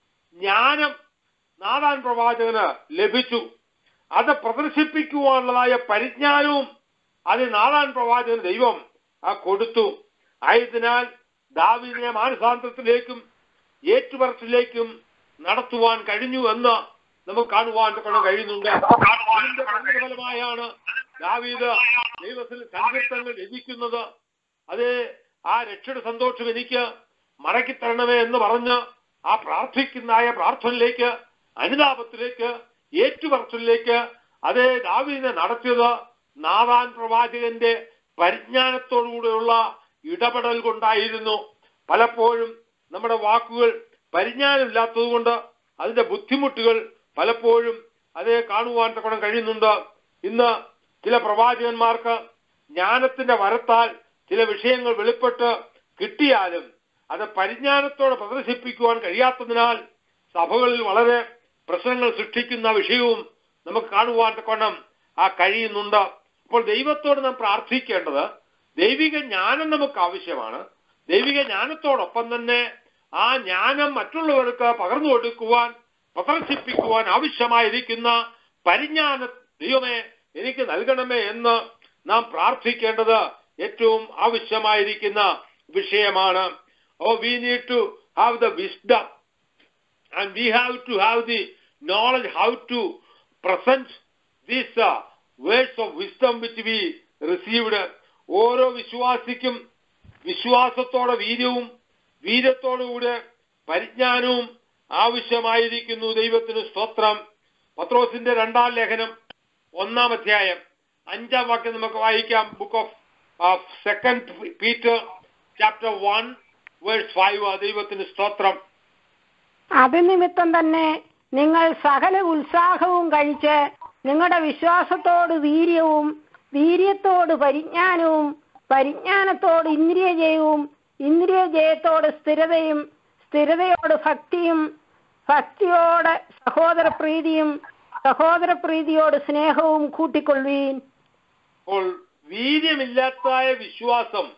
[SPEAKER 5] ജ്ഞാനം നാദാൻ പ്രവാചകന് ലഭിച്ചു അത് പ്രദർശിപ്പിക്കുവാനുള്ളതായ പരിജ്ഞാനവും അത് നാദാൻ പ്രവാചകന് ദൈവം ആ കൊടുത്തു ആയതിനാൽ ദാവീദിനെ മാനസാന്തരത്തിലേക്കും ഏറ്റുപറച്ചിലേക്കും നടത്തുവാൻ കഴിഞ്ഞു എന്ന് നമുക്ക് കാണുവാൻ കൊണ്ട് കഴിയുന്നുണ്ട് അതിന്റെ പരിണതഫലമായാണ് ദാവീദ് ദൈവത്തിൽ സങ്കീർത്തങ്ങൾ രചിക്കുന്നത് അത് ആ രക്ഷയുടെ സന്തോഷം എനിക്ക് മടക്കി തരണമേ എന്ന് പറഞ്ഞ് ആ പ്രാർത്ഥിക്കുന്നതായ പ്രാർത്ഥനയിലേക്ക് അനുതാപത്തിലേക്ക് ഏറ്റുപറച്ചിലേക്ക് അതേ ദാവീദിനെ നടത്തിയത് നാദാൻ പ്രവാചകന്റെ പരിജ്ഞാനത്തോടുകൂടെയുള്ള ഇടപെടൽ കൊണ്ടായിരുന്നു പലപ്പോഴും നമ്മുടെ വാക്കുകൾ പരിജ്ഞാനമില്ലാത്തതുകൊണ്ട് അതിന്റെ ബുദ്ധിമുട്ടുകൾ പലപ്പോഴും അതേ കാണുവാൻ തക്കണം കഴിയുന്നുണ്ട് ഇന്ന് ചില പ്രവാചകന്മാർക്ക് ജ്ഞാനത്തിന്റെ വരത്താൽ ചില വിഷയങ്ങൾ വെളിപ്പെട്ട് കിട്ടിയാലും അത് പരിജ്ഞാനത്തോടെ പ്രദർശിപ്പിക്കുവാൻ കഴിയാത്തതിനാൽ സഭകളിൽ വളരെ പ്രശ്നങ്ങൾ സൃഷ്ടിക്കുന്ന വിഷയവും നമുക്ക് കാണുവാൻ തക്കോണം ആ കഴിയുന്നുണ്ട് അപ്പോൾ ദൈവത്തോട് നാം പ്രാർത്ഥിക്കേണ്ടത് ദൈവിക ജ്ഞാനം നമുക്ക് ആവശ്യമാണ് ദൈവിക ജ്ഞാനത്തോടൊപ്പം തന്നെ ആ ജ്ഞാനം മറ്റുള്ളവർക്ക് പകർന്നു കൊടുക്കുവാൻ പ്രദർശിപ്പിക്കുവാൻ ആവശ്യമായിരിക്കുന്ന പരിജ്ഞാന ദൈവമേ എനിക്ക് നൽകണമേ എന്ന് നാം പ്രാർത്ഥിക്കേണ്ടത് ഏറ്റവും ആവശ്യമായിരിക്കുന്ന വിഷയമാണ് oh we need to have the wisdom and we have to have the knowledge how to present these uh, words of wisdom which we received. ഓരോ വിശ്വാസിക്കും വിശ്വാസത്തോടെ വീര്യവും വീര്യത്തോടുകൂടെ പരിജ്ഞാനവും ആവശ്യമായിരിക്കുന്നു ദൈവത്തിന് സ്തോത്രം പത്രോസിന്റെ രണ്ടാം ലേഖനം ഒന്നാം അധ്യായം അഞ്ചാം വാക്യം നമുക്ക് വായിക്കാം book of second Peter chapter one verse five ദൈവത്തിന് സ്തോത്രം
[SPEAKER 7] അത് നിമിത്തം തന്നെ നിങ്ങൾ സകല ഉത്സാഹവും കഴിച്ച് നിങ്ങളുടെ വിശ്വാസത്തോട് വീര്യവും വീര്യത്തോട് പരിജ്ഞാനവും പരിജ്ഞാനത്തോട് ഇന്ദ്രിയജയവും ഇന്ദ്രിയജയത്തോട് സ്ഥിരതയും സ്ഥിരതയോട് ഭക്തിയും ഭക്തിയോട് സഹോദര പ്രീതിയും സഹോദര പ്രീതിയോട് സ്നേഹവും കൂട്ടിക്കൊള്ളുവീൻ
[SPEAKER 5] അപ്പോൾ വീര്യമില്ലാത്തായ വിശ്വാസം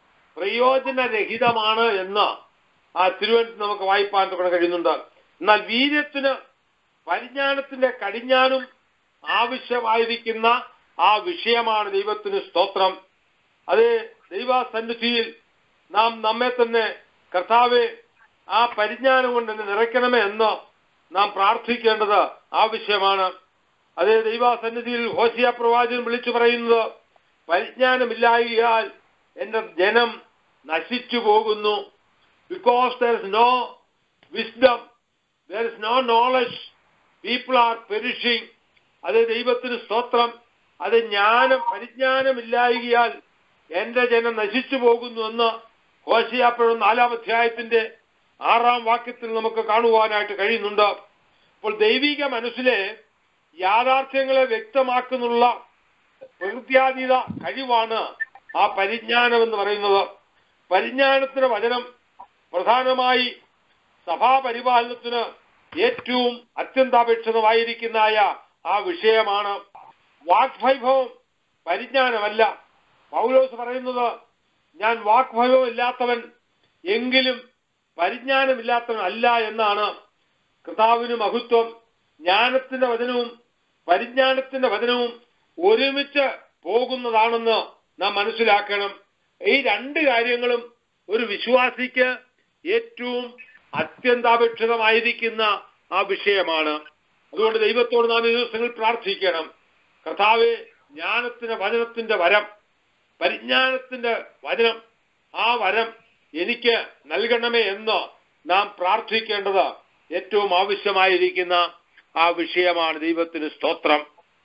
[SPEAKER 5] പ്രയോജനരഹിതമാണ് എന്ന് ആ തിരുവനന്തപുരത്ത് നമുക്ക് വായിപ്പാൻ തുടങ്ങാൻ കഴിയുന്നുണ്ട് എന്നാൽ വീര്യത്തിന് പരിജ്ഞാനത്തിന്റെ കടിഞ്ഞാനും ആവശ്യമായിരിക്കുന്ന ആ വിഷയമാണ് ദൈവത്തിന് സ്തോത്രം അത് ദൈവസന്നിധിയിൽ നാം നമ്മെ തന്നെ കർത്താവെ ആ പരിജ്ഞാനം കൊണ്ട് എന്നെ നിറയ്ക്കണമേ എന്ന് നാം പ്രാർത്ഥിക്കേണ്ടത് ആവശ്യമാണ് അതേ ദൈവസന്നിധിയിൽ ഹോസിയ പ്രവാചകൻ വിളിച്ചു പറയുന്നത് പരിജ്ഞാനമില്ലായാൽ എന്റെ ജനം നശിച്ചു പോകുന്നു because there is no wisdom there is no knowledge people are perishing അത് ദൈവത്തിന് സ്തോത്രം അത് ജ്ഞാനം പരിജ്ഞാനമില്ലായികയാൽ എന്റെ ജനം നശിച്ചു പോകുന്നു എന്ന് ഹോശിയാപ്പഴും നാലാം അധ്യായത്തിന്റെ ആറാം വാക്യത്തിൽ നമുക്ക് കാണുവാനായിട്ട് കഴിയുന്നുണ്ട് അപ്പോൾ ദൈവിക മനസ്സിലെ യാഥാർത്ഥ്യങ്ങളെ വ്യക്തമാക്കുന്നുള്ള പ്രകൃത്യാതീത കഴിവാണ് ആ പരിജ്ഞാനം എന്ന് പറയുന്നത് പരിജ്ഞാനത്തിന്റെ വചനം പ്രധാനമായി സഭാപരിപാലനത്തിന് ഏറ്റവും അത്യന്താപേക്ഷിതമായിരിക്കുന്നതായ ആ വിഷയമാണ് വാഗ്വൈഭവം പരിജ്ഞാനമല്ല പൗലോസ് പറയുന്നത് ഞാൻ വാഗ്വൈഭവം ഇല്ലാത്തവൻ എങ്കിലും പരിജ്ഞാനമില്ലാത്തവൻ അല്ല എന്നാണ് കർത്താവിന് മഹത്വം ജ്ഞാനത്തിന്റെ വചനവും പരിജ്ഞാനത്തിന്റെ വചനവും ഒരുമിച്ച് പോകുന്നതാണെന്ന് നാം മനസ്സിലാക്കണം ഈ രണ്ട് കാര്യങ്ങളും ഒരു വിശ്വാസിക്ക് ഏറ്റവും അത്യന്താപേക്ഷിതമായിരിക്കുന്ന ആ വിഷയമാണ് അതുകൊണ്ട് ദൈവത്തോട് നാം ഈ ദിവസങ്ങളിൽ പ്രാർത്ഥിക്കണം കർത്താവെ ജ്ഞാനത്തിന്റെ വചനത്തിന്റെ വരം പരിജ്ഞാനത്തിന്റെ വചനം ആ വരം എനിക്ക് നൽകണമേ എന്ന് നാം പ്രാർത്ഥിക്കേണ്ടത് ഏറ്റവും ആവശ്യമായിരിക്കുന്ന ആ വിഷയമാണ് ദൈവത്തിന് സ്തോത്രം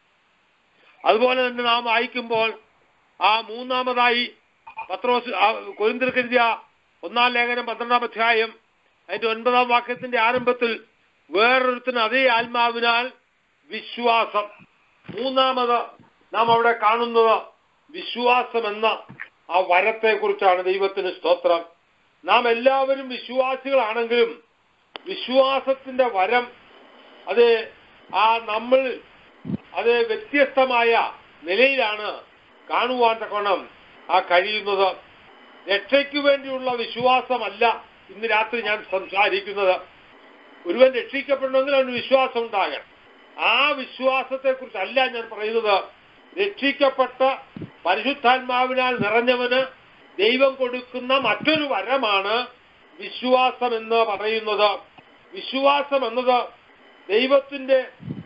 [SPEAKER 5] അതുപോലെ തന്നെ നാം വായിക്കുമ്പോൾ ആ മൂന്നാമതായി പത്രോസ് കൊരിന്തിർക്കെഴുതിയ ഒന്നാം ലേഖനം പന്ത്രണ്ടാം അധ്യായം അതിന്റെ ഒൻപതാം വാക്യത്തിന്റെ ആരംഭത്തിൽ വേറൊരുത്തിന് അതേ ആത്മാവിനാൽ വിശ്വാസം മൂന്നാമത് നാം അവിടെ കാണുന്നത് വിശ്വാസം എന്ന ആ വരത്തെ കുറിച്ചാണ് ദൈവത്തിന് സ്തോത്രം നാം എല്ലാവരും വിശ്വാസികളാണെങ്കിലും വിശ്വാസത്തിന്റെ വരം അത് ആ നമ്മൾ അത് വ്യത്യസ്തമായ നിലയിലാണ് കാണുവാൻ തക്കോണം ആ കഴിയുന്നത് രക്ഷയ്ക്കു വേണ്ടിയുള്ള വിശ്വാസമല്ല ഇന്ന് രാത്രി ഞാൻ സംസാരിക്കുന്നത് ഒരുവൻ രക്ഷിക്കപ്പെടണമെങ്കിൽ അവന് വിശ്വാസം ഉണ്ടാകണം ആ വിശ്വാസത്തെ കുറിച്ചല്ല ഞാൻ പറയുന്നത് രക്ഷിക്കപ്പെട്ട പരിശുദ്ധാത്മാവിനാൽ നിറഞ്ഞവന് ദൈവം കൊടുക്കുന്ന മറ്റൊരു വരമാണ് വിശ്വാസം എന്ന് പറയുന്നത് വിശ്വാസം എന്നത് ദൈവത്തിന്റെ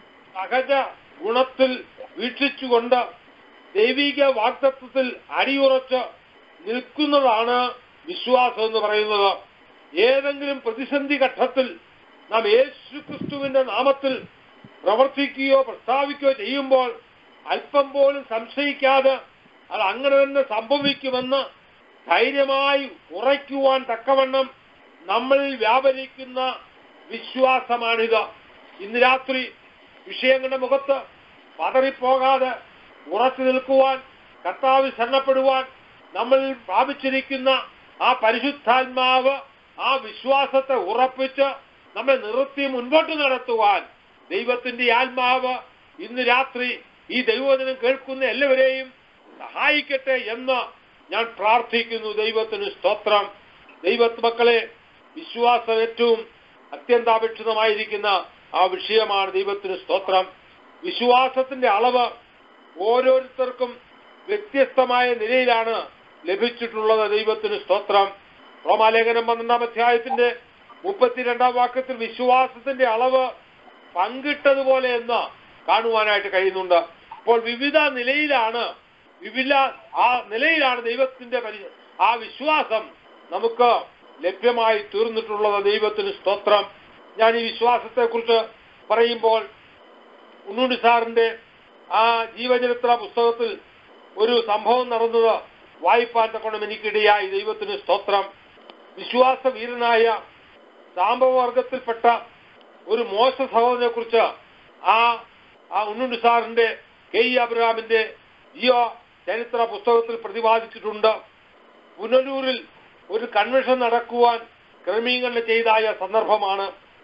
[SPEAKER 5] സഹജ ഗുണത്തിൽ വീക്ഷിച്ചുകൊണ്ട് ദൈവിക വാക്തത്വത്തിൽ അടിയുറച്ച് നിൽക്കുന്നതാണ് വിശ്വാസം എന്ന് പറയുന്നത് ഏതെങ്കിലും പ്രതിസന്ധി ഘട്ടത്തിൽ നാം യേശു ക്രിസ്തുവിന്റെ നാമത്തിൽ പ്രവർത്തിക്കുകയോ പ്രസ്താവിക്കുകയോ ചെയ്യുമ്പോൾ അല്പം പോലും സംശയിക്കാതെ അത് അങ്ങനെ തന്നെ സംഭവിക്കുമെന്ന് ധൈര്യമായി ഉറയ്ക്കുവാൻ തക്കവണ്ണം നമ്മളിൽ വ്യാപരിക്കുന്ന വിശ്വാസമാണിത് ഇന്ന് രാത്രി വിഷയങ്ങളുടെ മുഖത്ത് പതറിപ്പോകാതെ ഉറച്ചു നിൽക്കുവാൻ കർത്താവ് ശരണപ്പെടുവാൻ നമ്മൾ പ്രാപിച്ചിരിക്കുന്ന ആ പരിശുദ്ധാത്മാവ് ആ വിശ്വാസത്തെ ഉറപ്പിച്ച് നമ്മെ നിർത്തി മുൻപോട്ട് നടത്തുവാൻ ദൈവത്തിന്റെ ആത്മാവ് ഇന്ന് രാത്രി ഈ ദൈവവചനം കേൾക്കുന്ന എല്ലാവരെയും സഹായിക്കട്ടെ എന്ന് ഞാൻ പ്രാർത്ഥിക്കുന്നു ദൈവത്തിന് സ്തോത്രം ദൈവത്ത് മക്കളെ വിശ്വാസം ഏറ്റവും അത്യന്താപേക്ഷിതമായിരിക്കുന്ന ആ വിഷയമാണ് ദൈവത്തിന് സ്തോത്രം വിശ്വാസത്തിന്റെ അളവ് ഓരോരുത്തർക്കും വ്യത്യസ്തമായ നിലയിലാണ് ലഭിച്ചിട്ടുള്ളത് ദൈവത്തിന് സ്തോത്രം റോമാലേഖനം പന്ത്രണ്ടാം അധ്യായത്തിന്റെ മുപ്പത്തിരണ്ടാം വാക്യത്തിൽ വിശ്വാസത്തിന്റെ അളവ് പങ്കിട്ടതുപോലെ എന്ന് കാണുവാനായിട്ട് കഴിയുന്നുണ്ട് അപ്പോൾ വിവിധ നിലയിലാണ് വിവിധ ആ നിലയിലാണ് ദൈവത്തിന്റെ പരി- ആ വിശ്വാസം നമുക്ക് ലഭ്യമായി തീർന്നിട്ടുള്ളത് ദൈവത്തിന് സ്തോത്രം ഞാൻ ഈ വിശ്വാസത്തെ കുറിച്ച് പറയുമ്പോൾ ഉണ്ണുണ്ണി സാറിന്റെ ആ ജീവചരിത്ര പുസ്തകത്തിൽ ഒരു സംഭവം നടന്നത് വായിപ്പാൻ തക്കണം എനിക്കിടയായി ദൈവത്തിന് സ്തോത്രം വിശ്വാസ വീരനായ സാമ്പവർഗത്തിൽപ്പെട്ട ഒരു മോശ സഹോദരനെ കുറിച്ച് ആ ആ ഉണ്ണുണ്ണി സാറിന്റെ കെ ഇ അബ്രഹാമിന്റെ ജീവ ചരിത്ര പുസ്തകത്തിൽ പ്രതിപാദിച്ചിട്ടുണ്ട് പുനലൂരിൽ ഒരു കൺവെൻഷൻ നടക്കുവാൻ ക്രമീകരണം ചെയ്തായ സന്ദർഭമാണ്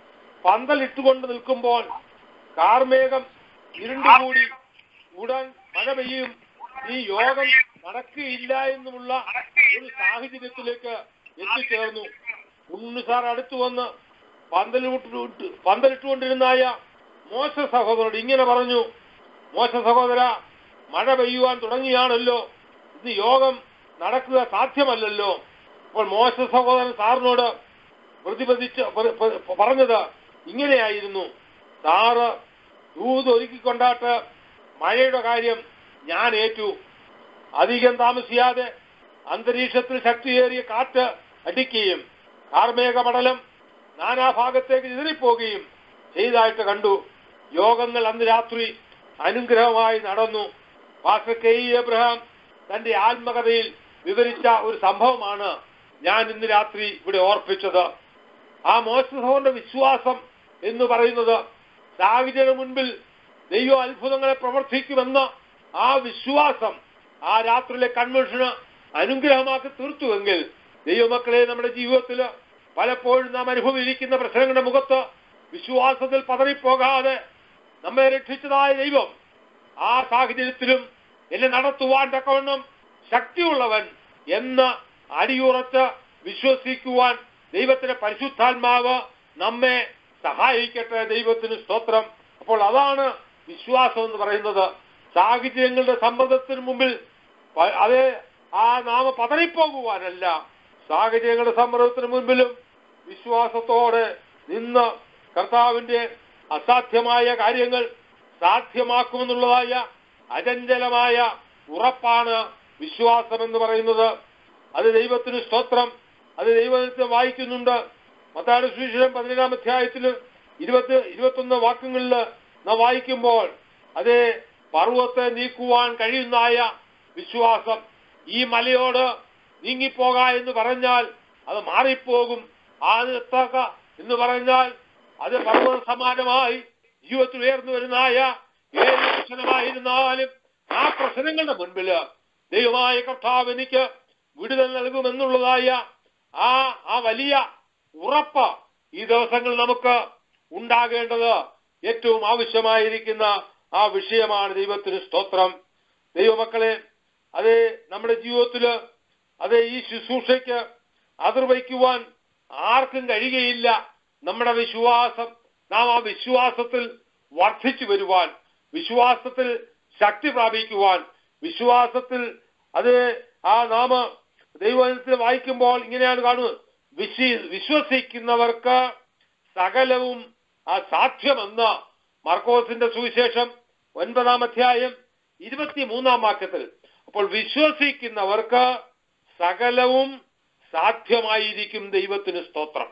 [SPEAKER 5] പന്തൽ ഇട്ടുകൊണ്ട് നിൽക്കുമ്പോൾ കാർമേഘം ഇരുണ്ടുകൂടി ഉടൻ മഴ പെയ്യും ഈ യോഗം നടക്കുകയില്ല എന്നുമുള്ള ഒരു സാഹചര്യത്തിലേക്ക് എത്തിച്ചേർന്നു ഉണ്ണു സാർ അടുത്തു വന്ന് പന്തലിട്ട് പന്തലിട്ടുകൊണ്ടിരുന്നായ മോശ സഹോദരോട് ഇങ്ങനെ പറഞ്ഞു മോശ സഹോദര മഴ പെയ്യുവാൻ തുടങ്ങിയാണല്ലോ ഇന്ന് യോഗം നടക്കുക സാധ്യമല്ലല്ലോ അപ്പോൾ മോശ സഹോദരൻ സാറിനോട് പ്രതിപദിച്ച് പ- പ- പറഞ്ഞത് ഇങ്ങനെയായിരുന്നു സാറ് ദൂത് ഒരുക്കിക്കൊണ്ടാട്ട് മഴയുടെ കാര്യം ഞാൻ ഏറ്റു അധികം താമസിയാതെ അന്തരീക്ഷത്തിൽ ശക്തിയേറിയ കാറ്റ് അടിക്കുകയും കാർമേഘ പടലം നാനാഭാഗത്തേക്ക് ചിതറിപ്പോവുകയും ചെയ്തതായിട്ട് കണ്ടു യോഗങ്ങൾ അന്ന് രാത്രി അനുഗ്രഹമായി നടന്നു പാസ്റ്റർ കെ ഇ എബ്രഹാം തന്റെ ആത്മകഥയിൽ വിവരിച്ച ഒരു സംഭവമാണ് ഞാൻ ഇന്ന് രാത്രി ഇവിടെ ഓർപ്പിച്ചത് ആ മോശസഹോന്റെ വിശ്വാസം എന്ന് പറയുന്നത് സാഹചര്യം മുൻപിൽ ദൈവം അത്ഭുതങ്ങളെ പ്രവർത്തിക്കുമെന്ന ആ വിശ്വാസം ആ രാത്രിയിലെ കൺവെൻഷന് അനുഗ്രഹമാക്കി തീർത്തുവെങ്കിൽ ദൈവമക്കളെ നമ്മുടെ ജീവിതത്തിൽ പലപ്പോഴും നാം അനുഭവിച്ചിരിക്കുന്ന പ്രശ്നങ്ങളുടെ മുഖത്ത് വിശ്വാസത്തിൽ പതറിപ്പോകാതെ നമ്മെ രക്ഷിച്ചതായ ദൈവം ആ സാഹചര്യത്തിലും എന്നെ നടത്തുവാൻ തക്കവണ്ണം ശക്തിയുള്ളവൻ എന്ന് അടിയുറച്ച് വിശ്വസിക്കുവാൻ ദൈവത്തിന്റെ പരിശുദ്ധാത്മാവ് നമ്മെ സഹായിക്കട്ടെ ദൈവത്തിന് സ്തോത്രം അപ്പോൾ അതാണ് വിശ്വാസം എന്ന് പറയുന്നത് സാഹചര്യങ്ങളുടെ സമ്മർദ്ദത്തിന് മുമ്പിൽ പ- അത് ആ നാമ പതറിപ്പോകുവാനല്ല സാഹചര്യങ്ങളുടെ സമ്മർദ്ദത്തിന് മുൻപിലും വിശ്വാസത്തോടെ നിന്ന് കർത്താവിന്റെ അസാധ്യമായ കാര്യങ്ങൾ സാധ്യമാക്കുമെന്നുള്ളതായ അചഞ്ചലമായ ഉറപ്പാണ് വിശ്വാസം എന്ന് പറയുന്നത് അത് ദൈവത്തിന് സ്തോത്രം അത് ദൈവത്തെ വായിക്കുന്നുണ്ട് മത്താട് സുവിശേഷം പതിനേഴാം അധ്യായത്തിൽ ഇരുപത്തി ഇരുപത്തൊന്ന് വാക്യങ്ങളിൽ നാം വായിക്കുമ്പോൾ അത് പർവ്വത്തെ നീക്കുവാൻ കഴിയുന്നതായ വിശ്വാസം ഈ മലയോട് നീങ്ങിപ്പോക എന്ന് പറഞ്ഞാൽ അത് മാറിപ്പോകും അത് എത്താക്ക എന്ന് പറഞ്ഞാൽ അത് പർവ്വത സമാനമായി ജീവിതത്തിൽ ഉയർന്നു വരുന്നതായ ഏത് പ്രശ്നമായിരുന്നാലും ആ പ്രശ്നങ്ങളുടെ മുൻപില് ദൈവമായ കർത്താവ് എനിക്ക് വിടുതൽ നൽകുമെന്നുള്ളതായ ആ ആ വലിയ ഉറപ്പ് ഈ ദിവസങ്ങളിൽ നമുക്ക് ഉണ്ടാകേണ്ടത് ഏറ്റവും ആവശ്യമായിരിക്കുന്ന ആ വിഷയമാണ് ദൈവത്തിന് സ്തോത്രം ദൈവമക്കളെ അത് നമ്മുടെ ജീവിതത്തില് അത് ഈ ശുശ്രൂഷയ്ക്ക് അതിർവയ്ക്കുവാൻ ആർക്കും കഴിയുകയില്ല നമ്മുടെ വിശ്വാസം നാം ആ വിശ്വാസത്തിൽ വർദ്ധിച്ചു വരുവാൻ വിശ്വാസത്തിൽ ശക്തി പ്രാപിക്കുവാൻ വിശ്വാസത്തിൽ അത് ആ നാമ ദൈവത്തിൽ വായിക്കുമ്പോൾ ഇങ്ങനെയാണ് കാണുന്നത് വിശ്വ വിശ്വസിക്കുന്നവർക്ക് സകലവും അസാധ്യമെന്ന് മർക്കോസിന്റെ സുവിശേഷം ഒൻപതാം അധ്യായം ഇരുപത്തിമൂന്നാം വാക്യത്തിൽ അപ്പോൾ വിശ്വസിക്കുന്നവർക്ക് സകലവും സാധ്യമായിരിക്കും ദൈവത്തിന് സ്തോത്രം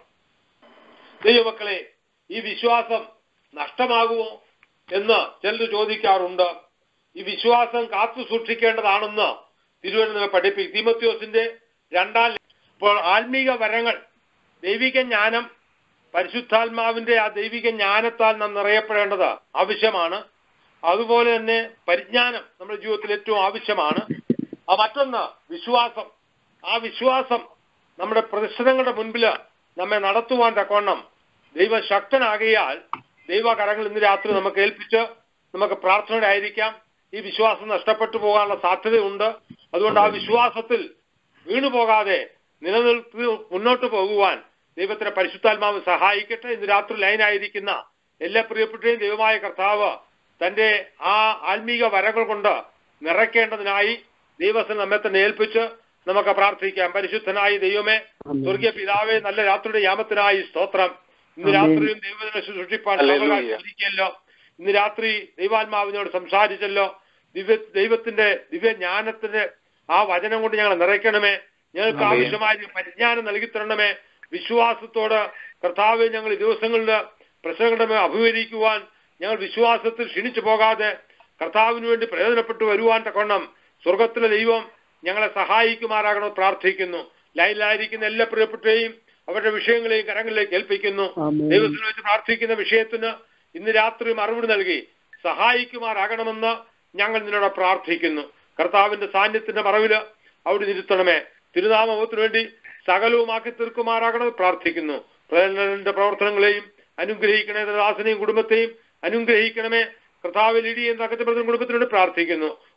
[SPEAKER 5] ദൈവമക്കളെ ഈ വിശ്വാസം നഷ്ടമാകുമോ എന്ന് ചിലർ ചോദിക്കാറുണ്ട് ഈ വിശ്വാസം കാത്തു സൂക്ഷിക്കേണ്ടതാണെന്ന് തിരുവനന്തപുരം പഠിപ്പിക്കും തീമത്യോസിന്റെ രണ്ടാം ലെ- ഇപ്പോൾ ആത്മീക വരങ്ങൾ ദൈവിക ജ്ഞാനം പരിശുദ്ധാത്മാവിന്റെ ആ ദൈവിക ജ്ഞാനത്താൽ നാം നിറയപ്പെടേണ്ടത് ആവശ്യമാണ് അതുപോലെ തന്നെ പരിജ്ഞാനം നമ്മുടെ ജീവിതത്തിൽ ഏറ്റവും ആവശ്യമാണ് ആ മറ്റൊന്ന് വിശ്വാസം ആ വിശ്വാസം നമ്മുടെ പ്രദർശനങ്ങളുടെ മുൻപിൽ നമ്മെ നടത്തുവാൻ തക്കവണ്ണം ദൈവ ശക്തനാകിയാൽ ദൈവകരങ്ങൾ ഇന്ന് രാത്രി നമുക്ക് ഏൽപ്പിച്ച് നമുക്ക് പ്രാർത്ഥനയുടെ ആയിരിക്കാം ഈ വിശ്വാസം നഷ്ടപ്പെട്ടു പോകാനുള്ള സാധ്യതയുണ്ട് അതുകൊണ്ട് ആ വിശ്വാസത്തിൽ വീണു പോകാതെ നിലനിർത്തി മുന്നോട്ട് പോകുവാൻ ദൈവത്തിന്റെ പരിശുദ്ധാത്മാവ് സഹായിക്കട്ടെ ഇന്ന് രാത്രി ലൈനായിരിക്കുന്ന എല്ലാ പ്രിയപ്പെട്ടയും ദൈവമായ കർത്താവ് തന്റെ ആ ആത്മീക വരകൾ കൊണ്ട് നിറയ്ക്കേണ്ടതിനായി ദൈവത്തിന് നമ്മെ തന്നെ ഏൽപ്പിച്ച് നമുക്ക് പ്രാർത്ഥിക്കാം പരിശുദ്ധനായി ദൈവമേ സ്വർഗീയ പിതാവേ നല്ല രാത്രിയുടെ യാമത്തിനായി സ്തോത്രം ഇന്ന് രാത്രിയും ദൈവത്തിനെ ശുശ്രൂഷിപ്പാൻ
[SPEAKER 1] ഹല്ലേലൂയ.
[SPEAKER 5] സാവകാശം ഒരുക്കിയല്ലോ ഇന്ന് രാത്രി ദൈവാത്മാവിനോട് സംസാരിച്ചല്ലോ ദിവ്യ ദൈവത്തിന്റെ ദിവ്യജ്ഞാനത്തിന്റെ ആ വചനം കൊണ്ട് ഞങ്ങൾ നിറയ്ക്കണമേ ഞങ്ങൾക്ക്
[SPEAKER 1] ആമേൻ.
[SPEAKER 5] ആവശ്യമായ പരിജ്ഞാനം നൽകി തരണമേ വിശ്വാസത്തോട് കർത്താവ് ഞങ്ങൾ ഈ ദിവസങ്ങളിൽ പ്രശ്നങ്ങളുടെ അഭിമുഖീകരിക്കുവാൻ ഞങ്ങൾ വിശ്വാസത്തിൽ ക്ഷണിച്ചു പോകാതെ കർത്താവിന് വേണ്ടി പ്രയോജനപ്പെട്ടു വരുവാൻ തക്കവണ്ണം സ്വർഗത്തിലെ ദൈവം ഞങ്ങളെ സഹായിക്കുമാറാകണമെന്ന് പ്രാർത്ഥിക്കുന്നു ലൈനിലായിരിക്കുന്ന എല്ലാ പ്രിയപ്പെട്ടെയും അവരുടെ വിഷയങ്ങളെയും കരങ്ങളിലേക്ക് ഏൽപ്പിക്കുന്നു ദൈവത്തിന് വെച്ച് പ്രാർത്ഥിക്കുന്ന വിഷയത്തിന് ഇന്ന് രാത്രി മറുപടി നൽകി സഹായിക്കുമാറാകണമെന്ന് ഞങ്ങൾ നിന്നോട് പ്രാർത്ഥിക്കുന്നു കർത്താവിന്റെ സാന്നിധ്യത്തിന്റെ മറവില് അവിടെ ഇരുത്തണമേ തിരുനാമത്തിന് വേണ്ടി സകലവുമാക്കി തീർക്കുമാറാകണമെന്ന് പ്രാർത്ഥിക്കുന്നു പ്രേരണന്റെ പ്രവർത്തനങ്ങളെയും അനുഗ്രഹിക്കണേ ദാസനെയും കുടുംബത്തെയും അനുഗ്രഹിക്കണമേ കർത്താവിൽ ഇടിയും തകച്ചപ്പെടുന്ന കുടുംബത്തിനോട് പ്രാർത്ഥിക്കുന്നു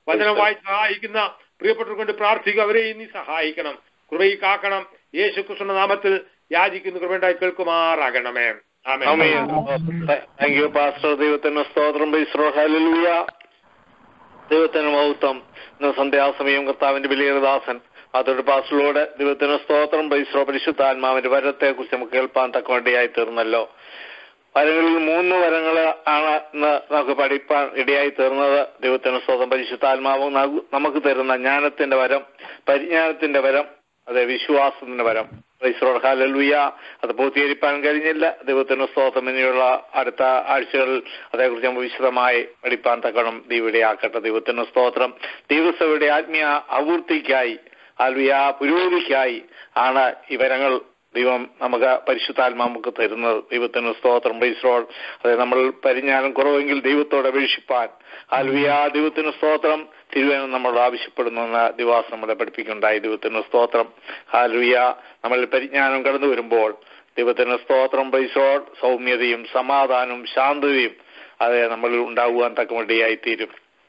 [SPEAKER 5] വചനം വായി സഹായിക്കുന്ന പ്രിയപ്പെട്ടവർക്ക് വേണ്ടി പ്രാർത്ഥിക്കുക അവരെയും നീ സഹായിക്കണം കൃപയിൽ കാക്കണം യേശു കൃഷ്ണന്റെ നാമത്തിൽ യാചിക്കുന്ന കൃപയുണ്ടായി കേൾക്കുമാറാകണമേ ആമേൻ
[SPEAKER 1] താങ്ക് യു പാസ്റ്റർ ദൈവത്തിന് സ്തോത്രം ബൈസ്രോ ഹല്ലേലൂയ ദൈവത്തിന് മഹത്വം ഇന്ന് സന്ധ്യാസമയം കർത്താവിന്റെ വലിയദാസൻ അതൊരു പാസ്റ്ററിലൂടെ ദൈവത്തിന് സ്തോത്രം ബൈസ്രോ പരിശുദ്ധാത്മാവിന്റെ വരത്തെ കുറിച്ച് നമുക്ക് കേൾപ്പാൻ തക്കവേണ്ടിയായി തീർന്നല്ലോ വരങ്ങളിൽ മൂന്ന് വരങ്ങൾ ആണ് ഇന്ന് നമുക്ക് പഠിപ്പാൻ ഇടയായി തീർന്നത് ദൈവത്തിന് സ്തോത്രം പരിശുദ്ധാത്മാവ് നഗു- നമുക്ക് തരുന്ന ജ്ഞാനത്തിന്റെ വരം പരിജ്ഞാനത്തിന്റെ വരം അതെ വിശ്വാസത്തിന്റെ വരം ക്രൈസ്തവർ ഹാലലുയ അത് പൂർത്തീകരിക്കാൻ കഴിഞ്ഞില്ല ദൈവത്തിന് സ്തോത്രം ഇനിയുള്ള അടുത്ത ആഴ്ചകളിൽ അതേക്കുറിച്ച് നമുക്ക് വിശദമായി പഠിപ്പാൻ തക്കണം ദൈവയുടെയാക്കട്ടെ ദൈവത്തിന് സ്തോത്രം ദൈവസഭയുടെ ആത്മീയ അപൂർത്തിക്കായി ആൽവിയ പുരോഗതിക്കായി ആണ് ഈ വരങ്ങൾ ദൈവം നമുക്ക് പരിശുദ്ധാത്മാ നമുക്ക് തരുന്നത് ദൈവത്തിന് സ്തോത്രം ബൈസ്രോൾ അതെ നമ്മൾ പരിജ്ഞാനം കുറവെങ്കിൽ ദൈവത്തോട് അപേക്ഷിപ്പാൻ ആൽവിയ ദൈവത്തിന് സ്തോത്രം തിരുവേനം നമ്മളോട് ആവശ്യപ്പെടുന്നു എന്ന ദിവാസം നമ്മളെ പഠിപ്പിക്കുണ്ടായി ദൈവത്തിന് സ്തോത്രം ഹാലുയ നമ്മൾ പരിജ്ഞാനം കടന്നു വരുമ്പോൾ ദൈവത്തിന് സ്തോത്രം ബൈസോൾ സൗമ്യതയും സമാധാനവും ശാന്തതയും അതെ നമ്മളിൽ ഉണ്ടാകുവാൻ തക്കമടിയായി തീരും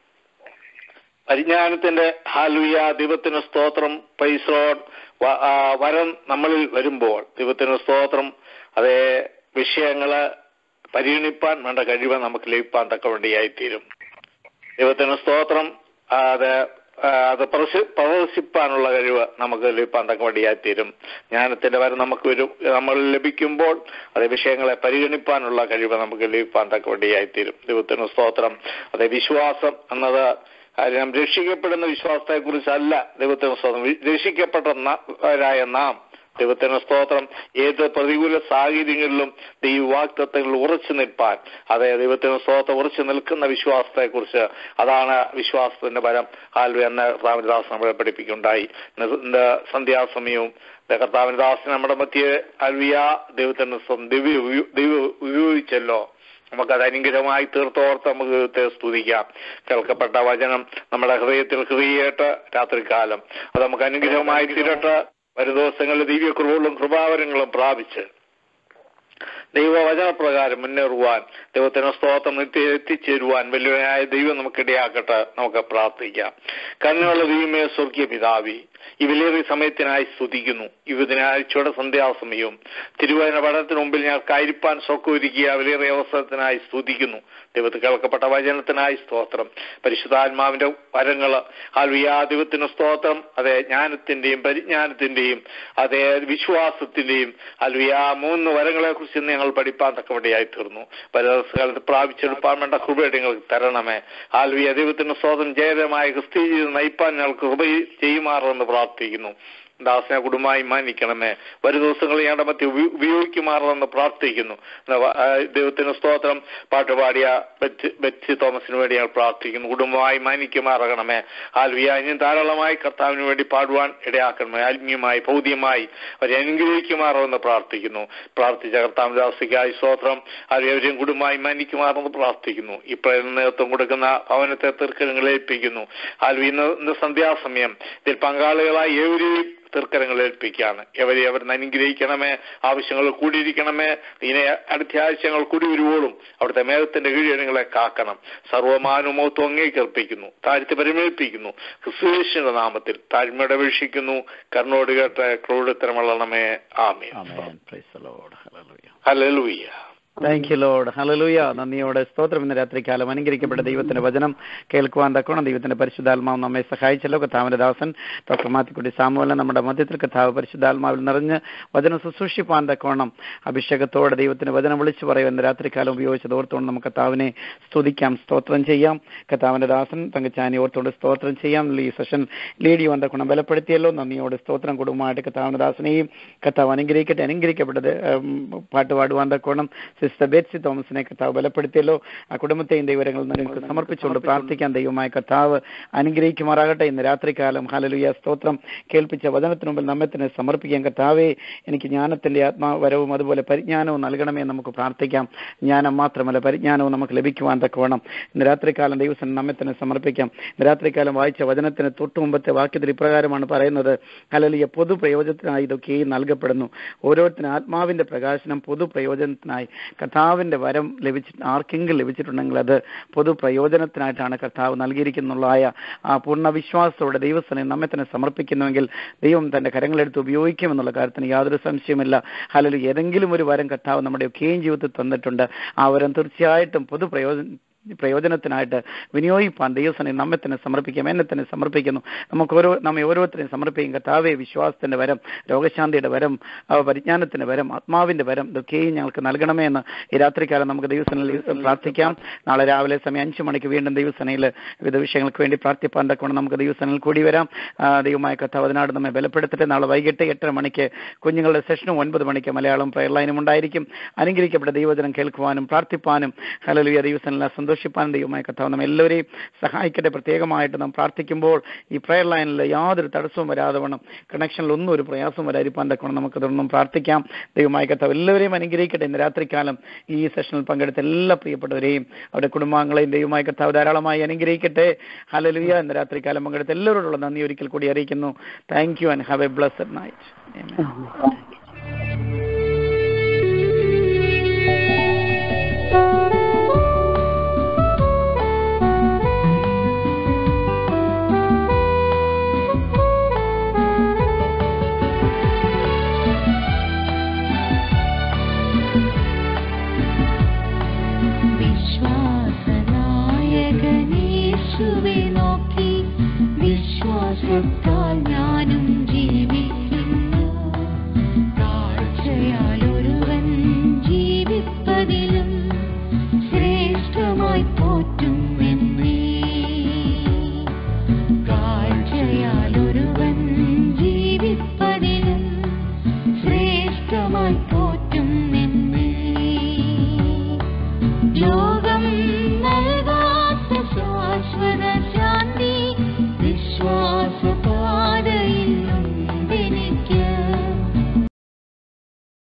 [SPEAKER 1] പരിജ്ഞാനത്തിന്റെ ഹാലുയ ദൈവത്തിന് സ്തോത്രം പൈസോൺ വരം നമ്മളിൽ വരുമ്പോൾ ദൈവത്തിന് സ്തോത്രം അതേ വിഷയങ്ങള് പരിഗണിപ്പാൻ വേണ്ട കഴിവ് നമുക്ക് ലഭിപ്പാൻ തക്കവണ്ടിയായി തീരും ദൈവത്തിന് സ്തോത്രം ആ, അത് ആ, അത് പ്രദർശി- പ്രദർശിപ്പാനുള്ള കഴിവ് നമുക്ക് ലഭിപ്പാൻ തക്കവണ്ടിയായി തീരും ജ്ഞാനത്തിന്റെ വരം നമുക്ക് വരും നമ്മൾ ലഭിക്കുമ്പോൾ അത് വിഷയങ്ങളെ പരിഗണിപ്പാനുള്ള കഴിവ് നമുക്ക് ലഭിപ്പാൻ തക്കവണ്ടിയായി തീരും ദൈവത്തിന് സ്തോത്രം അതെ വിശ്വാസം എന്നത് കാര്യം രക്ഷിക്കപ്പെടുന്ന വിശ്വാസത്തെ കുറിച്ചല്ല ദൈവത്തിന് സ്തോത്രം വി- രക്ഷിക്കപ്പെട്ടവരായ നാം ദൈവത്തിന് സ്തോത്രം ഏത് പ്രതികൂല സാഹചര്യങ്ങളിലും ദൈവവാക്തത്വങ്ങളിൽ ഉറച്ചു നിൽപ്പാൻ അതെ ദൈവത്തിന് സ്തോത്രം ഉറച്ചു നിൽക്കുന്ന വിശ്വാസത്തെ കുറിച്ച് അതാണ് വിശ്വാസത്തിന്റെ ബലം ആൽവി എന്ന കർത്താവിൻദാസ് നമ്മളെ പഠിപ്പിക്കുണ്ടായി ഇന്ന് ഇന്ന് സന്ധ്യാസമയവും ദേ കർത്താവിന്റെ ദാസൻ നമ്മുടെ മധ്യ അൽവിയ ദൈവത്തിന് സ്വന്തം ദിവ്യ ഉപയോ- ദൈവം ഉപയോഗിച്ചല്ലോ നമുക്കത് അനുഗ്രഹമായി തീർത്തോർത്ത് നമുക്ക് ദൈവത്തെ സ്തുതിക്കാം കേൾക്കപ്പെട്ട വചനം നമ്മുടെ ഹൃദയത്തിൽ ഹൃദയേട്ട് രാത്രികാലം അത് നമുക്ക് അനുഗ്രഹമായി തീരട്ടെ വരും ദിവസങ്ങളിൽ ദിവ്യകൃപകളും കൃപാവരങ്ങളും പ്രാപിച്ച് ദൈവവചനപ്രകാരം മുന്നേറുവാൻ ദൈവത്തിന് സ്തോത്രം നിത്യ എത്തിച്ചേരുവാൻ വലിയവനായ ദൈവം നമുക്കിടയാക്കട്ടെ നമുക്ക് പ്രാർത്ഥിക്കാം കണ്ണുള്ള ദൈവമേ സ്വർഗീയ പിതാവി ഈ വിലയേറിയ സമയത്തിനായി സ്തുതിക്കുന്നു ഈ ബുധനാഴ്ചയുടെ സന്ധ്യാസമയവും തിരുവചന പഠനത്തിന് മുമ്പിൽ ഞങ്ങൾക്കായിരിക്കാൻ സ്വക്കൊരുക്കിയ വിലയേറിയ അവസരത്തിനായി സ്തുതിക്കുന്നു ദൈവത്തിൽ കേൾക്കപ്പെട്ട വചനത്തിനായി സ്തോത്രം പരിശുദ്ധാത്മാവിന്റെ വരങ്ങള് ആൽവിയാ ദൈവത്തിന് സ്തോത്രം അതെ ജ്ഞാനത്തിന്റെയും പരിജ്ഞാനത്തിന്റെയും അതേ വിശ്വാസത്തിന്റെയും അൽവിയാ മൂന്ന് വരങ്ങളെ കുറിച്ച് ഇന്ന് ഞങ്ങൾ പഠിപ്പാൻ തക്കവടിയായി തീർന്നു പരസ്കാലത്ത് പ്രാപിച്ചെടുപ്പാൻ വേണ്ട കൃപ ഞങ്ങൾക്ക് തരണമേ ആൽവിയ ദൈവത്തിന് സ്തോത്രം ജയകരമായ ക്രിസ്തീയ ജീവിതം നയിപ്പാൻ ഞങ്ങൾക്ക് കൃപ ചെയ്യുമാറെന്ന് പ്രാർത്ഥിക്കുന്നു ദാസനെ കുടുംബമായി മാനിക്കണമേ വരും ദിവസങ്ങളിൽ ഞങ്ങളുടെ മധ്യ ഉപ- ഉപയോഗിക്കുമാറെന്ന് പ്രാർത്ഥിക്കുന്നു എന്നാ വ- ആ, ദൈവത്തിന് സ്തോത്രം പാട്ടുപാടിയ ബെറ്റ് ബെറ്റ്സി തോമസിന് വേണ്ടി ഞങ്ങൾ പ്രാർത്ഥിക്കുന്നു കുടുംബമായി മാനിക്കുമാറകണമേ ആൽവിയ ഇനിയും ധാരാളമായി കർത്താവിന് വേണ്ടി പാടുവാൻ ഇടയാക്കണമേ ആത്മീയമായി ഭൗതികമായി അവരെ അനുഗ്രഹിക്കുമാറെന്ന് പ്രാർത്ഥിക്കുന്നു പ്രാർത്ഥിച്ച കർത്താവിന്റെ ദാസിക്കായി സ്തോത്രം അവരെവരെയും കുടുംബമായി മാനിക്കുമാറെന്ന് പ്രാർത്ഥിക്കുന്നു ഇപ്പോഴും നേതൃത്വം കൊടുക്കുന്ന ഭവനത്തെ തീർക്കരങ്ങൾ ഏൽപ്പിക്കുന്നു ആൽവി ഇന്ന് ഇന്ന് സന്ധ്യാസമയം ഇതിൽ പങ്കാളികളായി ഏവരെയും തീർക്കരങ്ങൾ ഏൽപ്പിക്കുകയാണ് എവരെ അവർ അനുഗ്രഹിക്കണമേ ആവശ്യങ്ങൾ കൂടിയിരിക്കണമേ ഇനി അടുത്ത ആഴ്ചകൾ കൂടി വരുവോളും അവിടുത്തെ മേഘത്തിന്റെ കീഴങ്ങളെ കാക്കണം സർവമാനുമോത്വം അങ്ങേക്കർപ്പിക്കുന്നു താഴ്ത്തി പരിമേൽപ്പിക്കുന്നു ക്രിസ്തുവേശന്റെ നാമത്തിൽ താഴ്മയുടെ വീക്ഷിക്കുന്നു കർണോട് കേട്ട ക്രോഡിത്തരമുള്ളണമേ ആമേ
[SPEAKER 2] ആമേൻ പ്രൈസ് ദി ലോർഡ് ഹല്ലേലൂയ
[SPEAKER 1] ഹല്ലേലൂയ
[SPEAKER 2] താങ്ക് യു ലോർഡ് ഹല്ലേലൂയ നന്ദിയോടെ സ്തോത്രം ഇന്ന് രാത്രികാലം അനുഗ്രഹിക്കപ്പെട്ട ദൈവത്തിന്റെ വചനം കേൾക്കുവാൻ തക്കോണം ദൈവത്തിന്റെ പരിശുദ്ധാത്മാവ് നമ്മെ സഹായിച്ചല്ലോ കഥാവിന്റെ ദാസൻ ഡോക്ടർ മാത്തിക്കുട്ടി സാമുവലിനെ നമ്മുടെ മധ്യത്തിൽ കഥാവ് പരിശുദ്ധാത്മാവിൽ നിറഞ്ഞ് വചനം ശുശ്രൂഷിപ്പാൻ തക്കോണം അഭിഷേകത്തോടെ ദൈവത്തിന്റെ വചനം വിളിച്ചു പറയും ഇന്ന് രാത്രികാലം ഉപയോഗിച്ചത് ഓർത്തുകൊണ്ട് നമുക്ക് കഥാവിനെ സ്തുതിക്കാം സ്തോത്രം ചെയ്യാം കഥാവിന്റെ ദാസൻ തങ്കച്ചാനി ഓർത്തുകൊണ്ട് സ്തോത്രം ചെയ്യാം ഈ സെഷൻ ലീഡ് ചെയ്യുവാൻ തക്കോണം ബലപ്പെടുത്തിയല്ലോ നന്ദിയോടെ സ്തോത്രം കുടുംബമായിട്ട് കഥാവിന്റെ ദാസനെയും കഥാവ് അനുഗ്രഹിക്കട്ടെ അനുഗ്രഹിക്കപ്പെട്ടത് ഉം, പാട്ട് പാടുവാൻ തക്കോണം സിസ്റ്റർ ബെറ്റ്സി തോമസിനെ കർത്താവ് ബലപ്പെടുത്തിയല്ലോ ആ കുടുംബത്തെയും ദൈവരങ്ങളിൽ നിങ്ങൾക്ക് സമർപ്പിച്ചുകൊണ്ട് പ്രാർത്ഥിക്കാൻ ദൈവമായ കർത്താവ് അനുഗ്രഹിക്കുമാറാകട്ടെ ഇന്ന് രാത്രികാലം ഹലലുയ സ്തോത്രം കേൾപ്പിച്ച വചനത്തിന് മുമ്പിൽ നമ്മെ തന്നെ സമർപ്പിക്കാൻ കർത്താവേ എനിക്ക് ജ്ഞാനത്തിന്റെ ആത്മാവരവും അതുപോലെ പരിജ്ഞാനവും നൽകണമേ എന്ന് നമുക്ക് പ്രാർത്ഥിക്കാം ജ്ഞാനം മാത്രമല്ല പരിജ്ഞാനവും നമുക്ക് ലഭിക്കുവാൻ തക്കവണ്ണം ഇന്ന് രാത്രികാലം ദൈവസം നമ്മെ തന്നെ സമർപ്പിക്കാം ഇന്ന് രാത്രികാലം വായിച്ച വചനത്തിന് തൊട്ടു മുമ്പത്തെ വാക്യത്തിൽ ഇപ്രകാരമാണ് പറയുന്നത് ഹലലിയ പൊതു പ്രയോജനത്തിനായി ഇതൊക്കെയും നൽകപ്പെടുന്നു ഓരോരുത്തരും ആത്മാവിന്റെ പ്രകാശനം പൊതു പ്രയോജനത്തിനായി കർത്താവിന്റെ വരം ലഭിച്ചി ആർക്കെങ്കിലും ലഭിച്ചിട്ടുണ്ടെങ്കിൽ അത് പൊതു പ്രയോജനത്തിനായിട്ടാണ് കർത്താവ് നൽകിയിരിക്കുന്നുള്ളതായ ആ പൂർണ്ണ വിശ്വാസത്തോടെ ദൈവസ്ഥനെ നമ്മെ തന്നെ സമർപ്പിക്കുന്നുവെങ്കിൽ ദൈവം തന്റെ കരങ്ങളെടുത്ത് ഉപയോഗിക്കുമെന്നുള്ള കാര്യത്തിന് യാതൊരു സംശയമില്ല അല്ലെങ്കിൽ ഏതെങ്കിലും ഒരു വരം കർത്താവ് നമ്മുടെ ഒക്കെയും ജീവിതത്തിൽ തന്നിട്ടുണ്ട് ആ വരം തീർച്ചയായിട്ടും പൊതു പ്രയോജന പ്രയോജനത്തിനായിട്ട് വിനിയോഗിപ്പാൻ ദൈവസനെ നമ്മെ തന്നെ സമർപ്പിക്കാം എന്നെ തന്നെ സമർപ്പിക്കുന്നു നമുക്ക് ഓരോ നമ്മെ ഓരോരുത്തരെയും സമർപ്പിക്കും കർത്താവെ വിശ്വാസത്തിന്റെ വരം രോഗശാന്തിയുടെ വരം ആ, പരിജ്ഞാനത്തിന്റെ വരം ആത്മാവിന്റെ വരം ഇതൊക്കെയും ഞങ്ങൾക്ക് നൽകണമേ എന്ന് ഈ രാത്രികാലം നമുക്ക് ദൈവസനയിൽ പ്രാർത്ഥിക്കാം നാളെ രാവിലെ സമയം അഞ്ചു മണിക്ക് വീണ്ടും ദൈവസനയിൽ വിവിധ വിഷയങ്ങൾക്ക് വേണ്ടി പ്രാർത്ഥിപ്പാൻ തക്കവണ്ണം നമുക്ക് ദൈവസനയിൽ കൂടി വരാം ആ, ദൈവമായ കർത്താവ് അതിനാട് നമ്മെ ബലപ്പെടുത്തട്ടെ നാളെ വൈകിട്ട് എട്ടര മണിക്ക് കുഞ്ഞുങ്ങളുടെ സെഷനും ഒൻപത് മണിക്ക് മലയാളം പ്രയർ ലൈനും ഉണ്ടായിരിക്കും അനുഗ്രഹിക്കപ്പെട്ട ദൈവജനം കേൾക്കുവാനും പ്രാർത്ഥിപ്പാനും ഹലലുയ ദൈവസനെല്ലാം സന്തോഷിപ്പാനും ദൈവമായ കർത്താവ് നമ്മെ എല്ലാവരെയും സഹായിക്കട്ടെ പ്രത്യേകമായിട്ട് നാം പ്രാർത്ഥിക്കുമ്പോൾ ഈ പ്രയർ ലൈനിൽ യാതൊരു തടസ്സവും വരാതെ വേണം കണക്ഷനിൽ ഒന്നും ഒരു പ്രയാസവും വരാതിരിപ്പാൻ തക്കണം നമുക്ക് തുടർന്നും പ്രാർത്ഥിക്കാം ദൈവമായ കർത്താവ് എല്ലാവരെയും അനുഗ്രഹിക്കട്ടെ ഇന്ന് രാത്രികാലം ഈ സെഷനിൽ പങ്കെടുത്ത എല്ലാ പ്രിയപ്പെട്ടവരെയും അവരുടെ കുടുംബാംഗങ്ങളെയും ദൈവമായ കർത്താവ് ധാരാളമായി അനുഗ്രഹിക്കട്ടെ ഹലലുയ ഇന്ന് രാത്രികാലം പങ്കെടുത്ത എല്ലാവരോടുള്ള നന്ദി ഒരിക്കൽ കൂടി അറിയിക്കുന്നു thank you and have a blessed night
[SPEAKER 8] വിശ്വാസനായകനേശുവെ നോക്കി വിശ്വാസത്താൽ ഞാനും ജീവിക്കുന്നു കാഴ്ചയാൽ ഒരുവൻ ജീവിപ്പതിലും ശ്രേഷ്ഠമായി പോറ്റും എന്നേ കാഴ്ചയാൽ ഒരുവൻ ജീവിപ്പതിലും ശ്രേഷ്ഠമായി പോറ്റും എന്നേ ലോകം നൽകാത്ത ശാശ്വത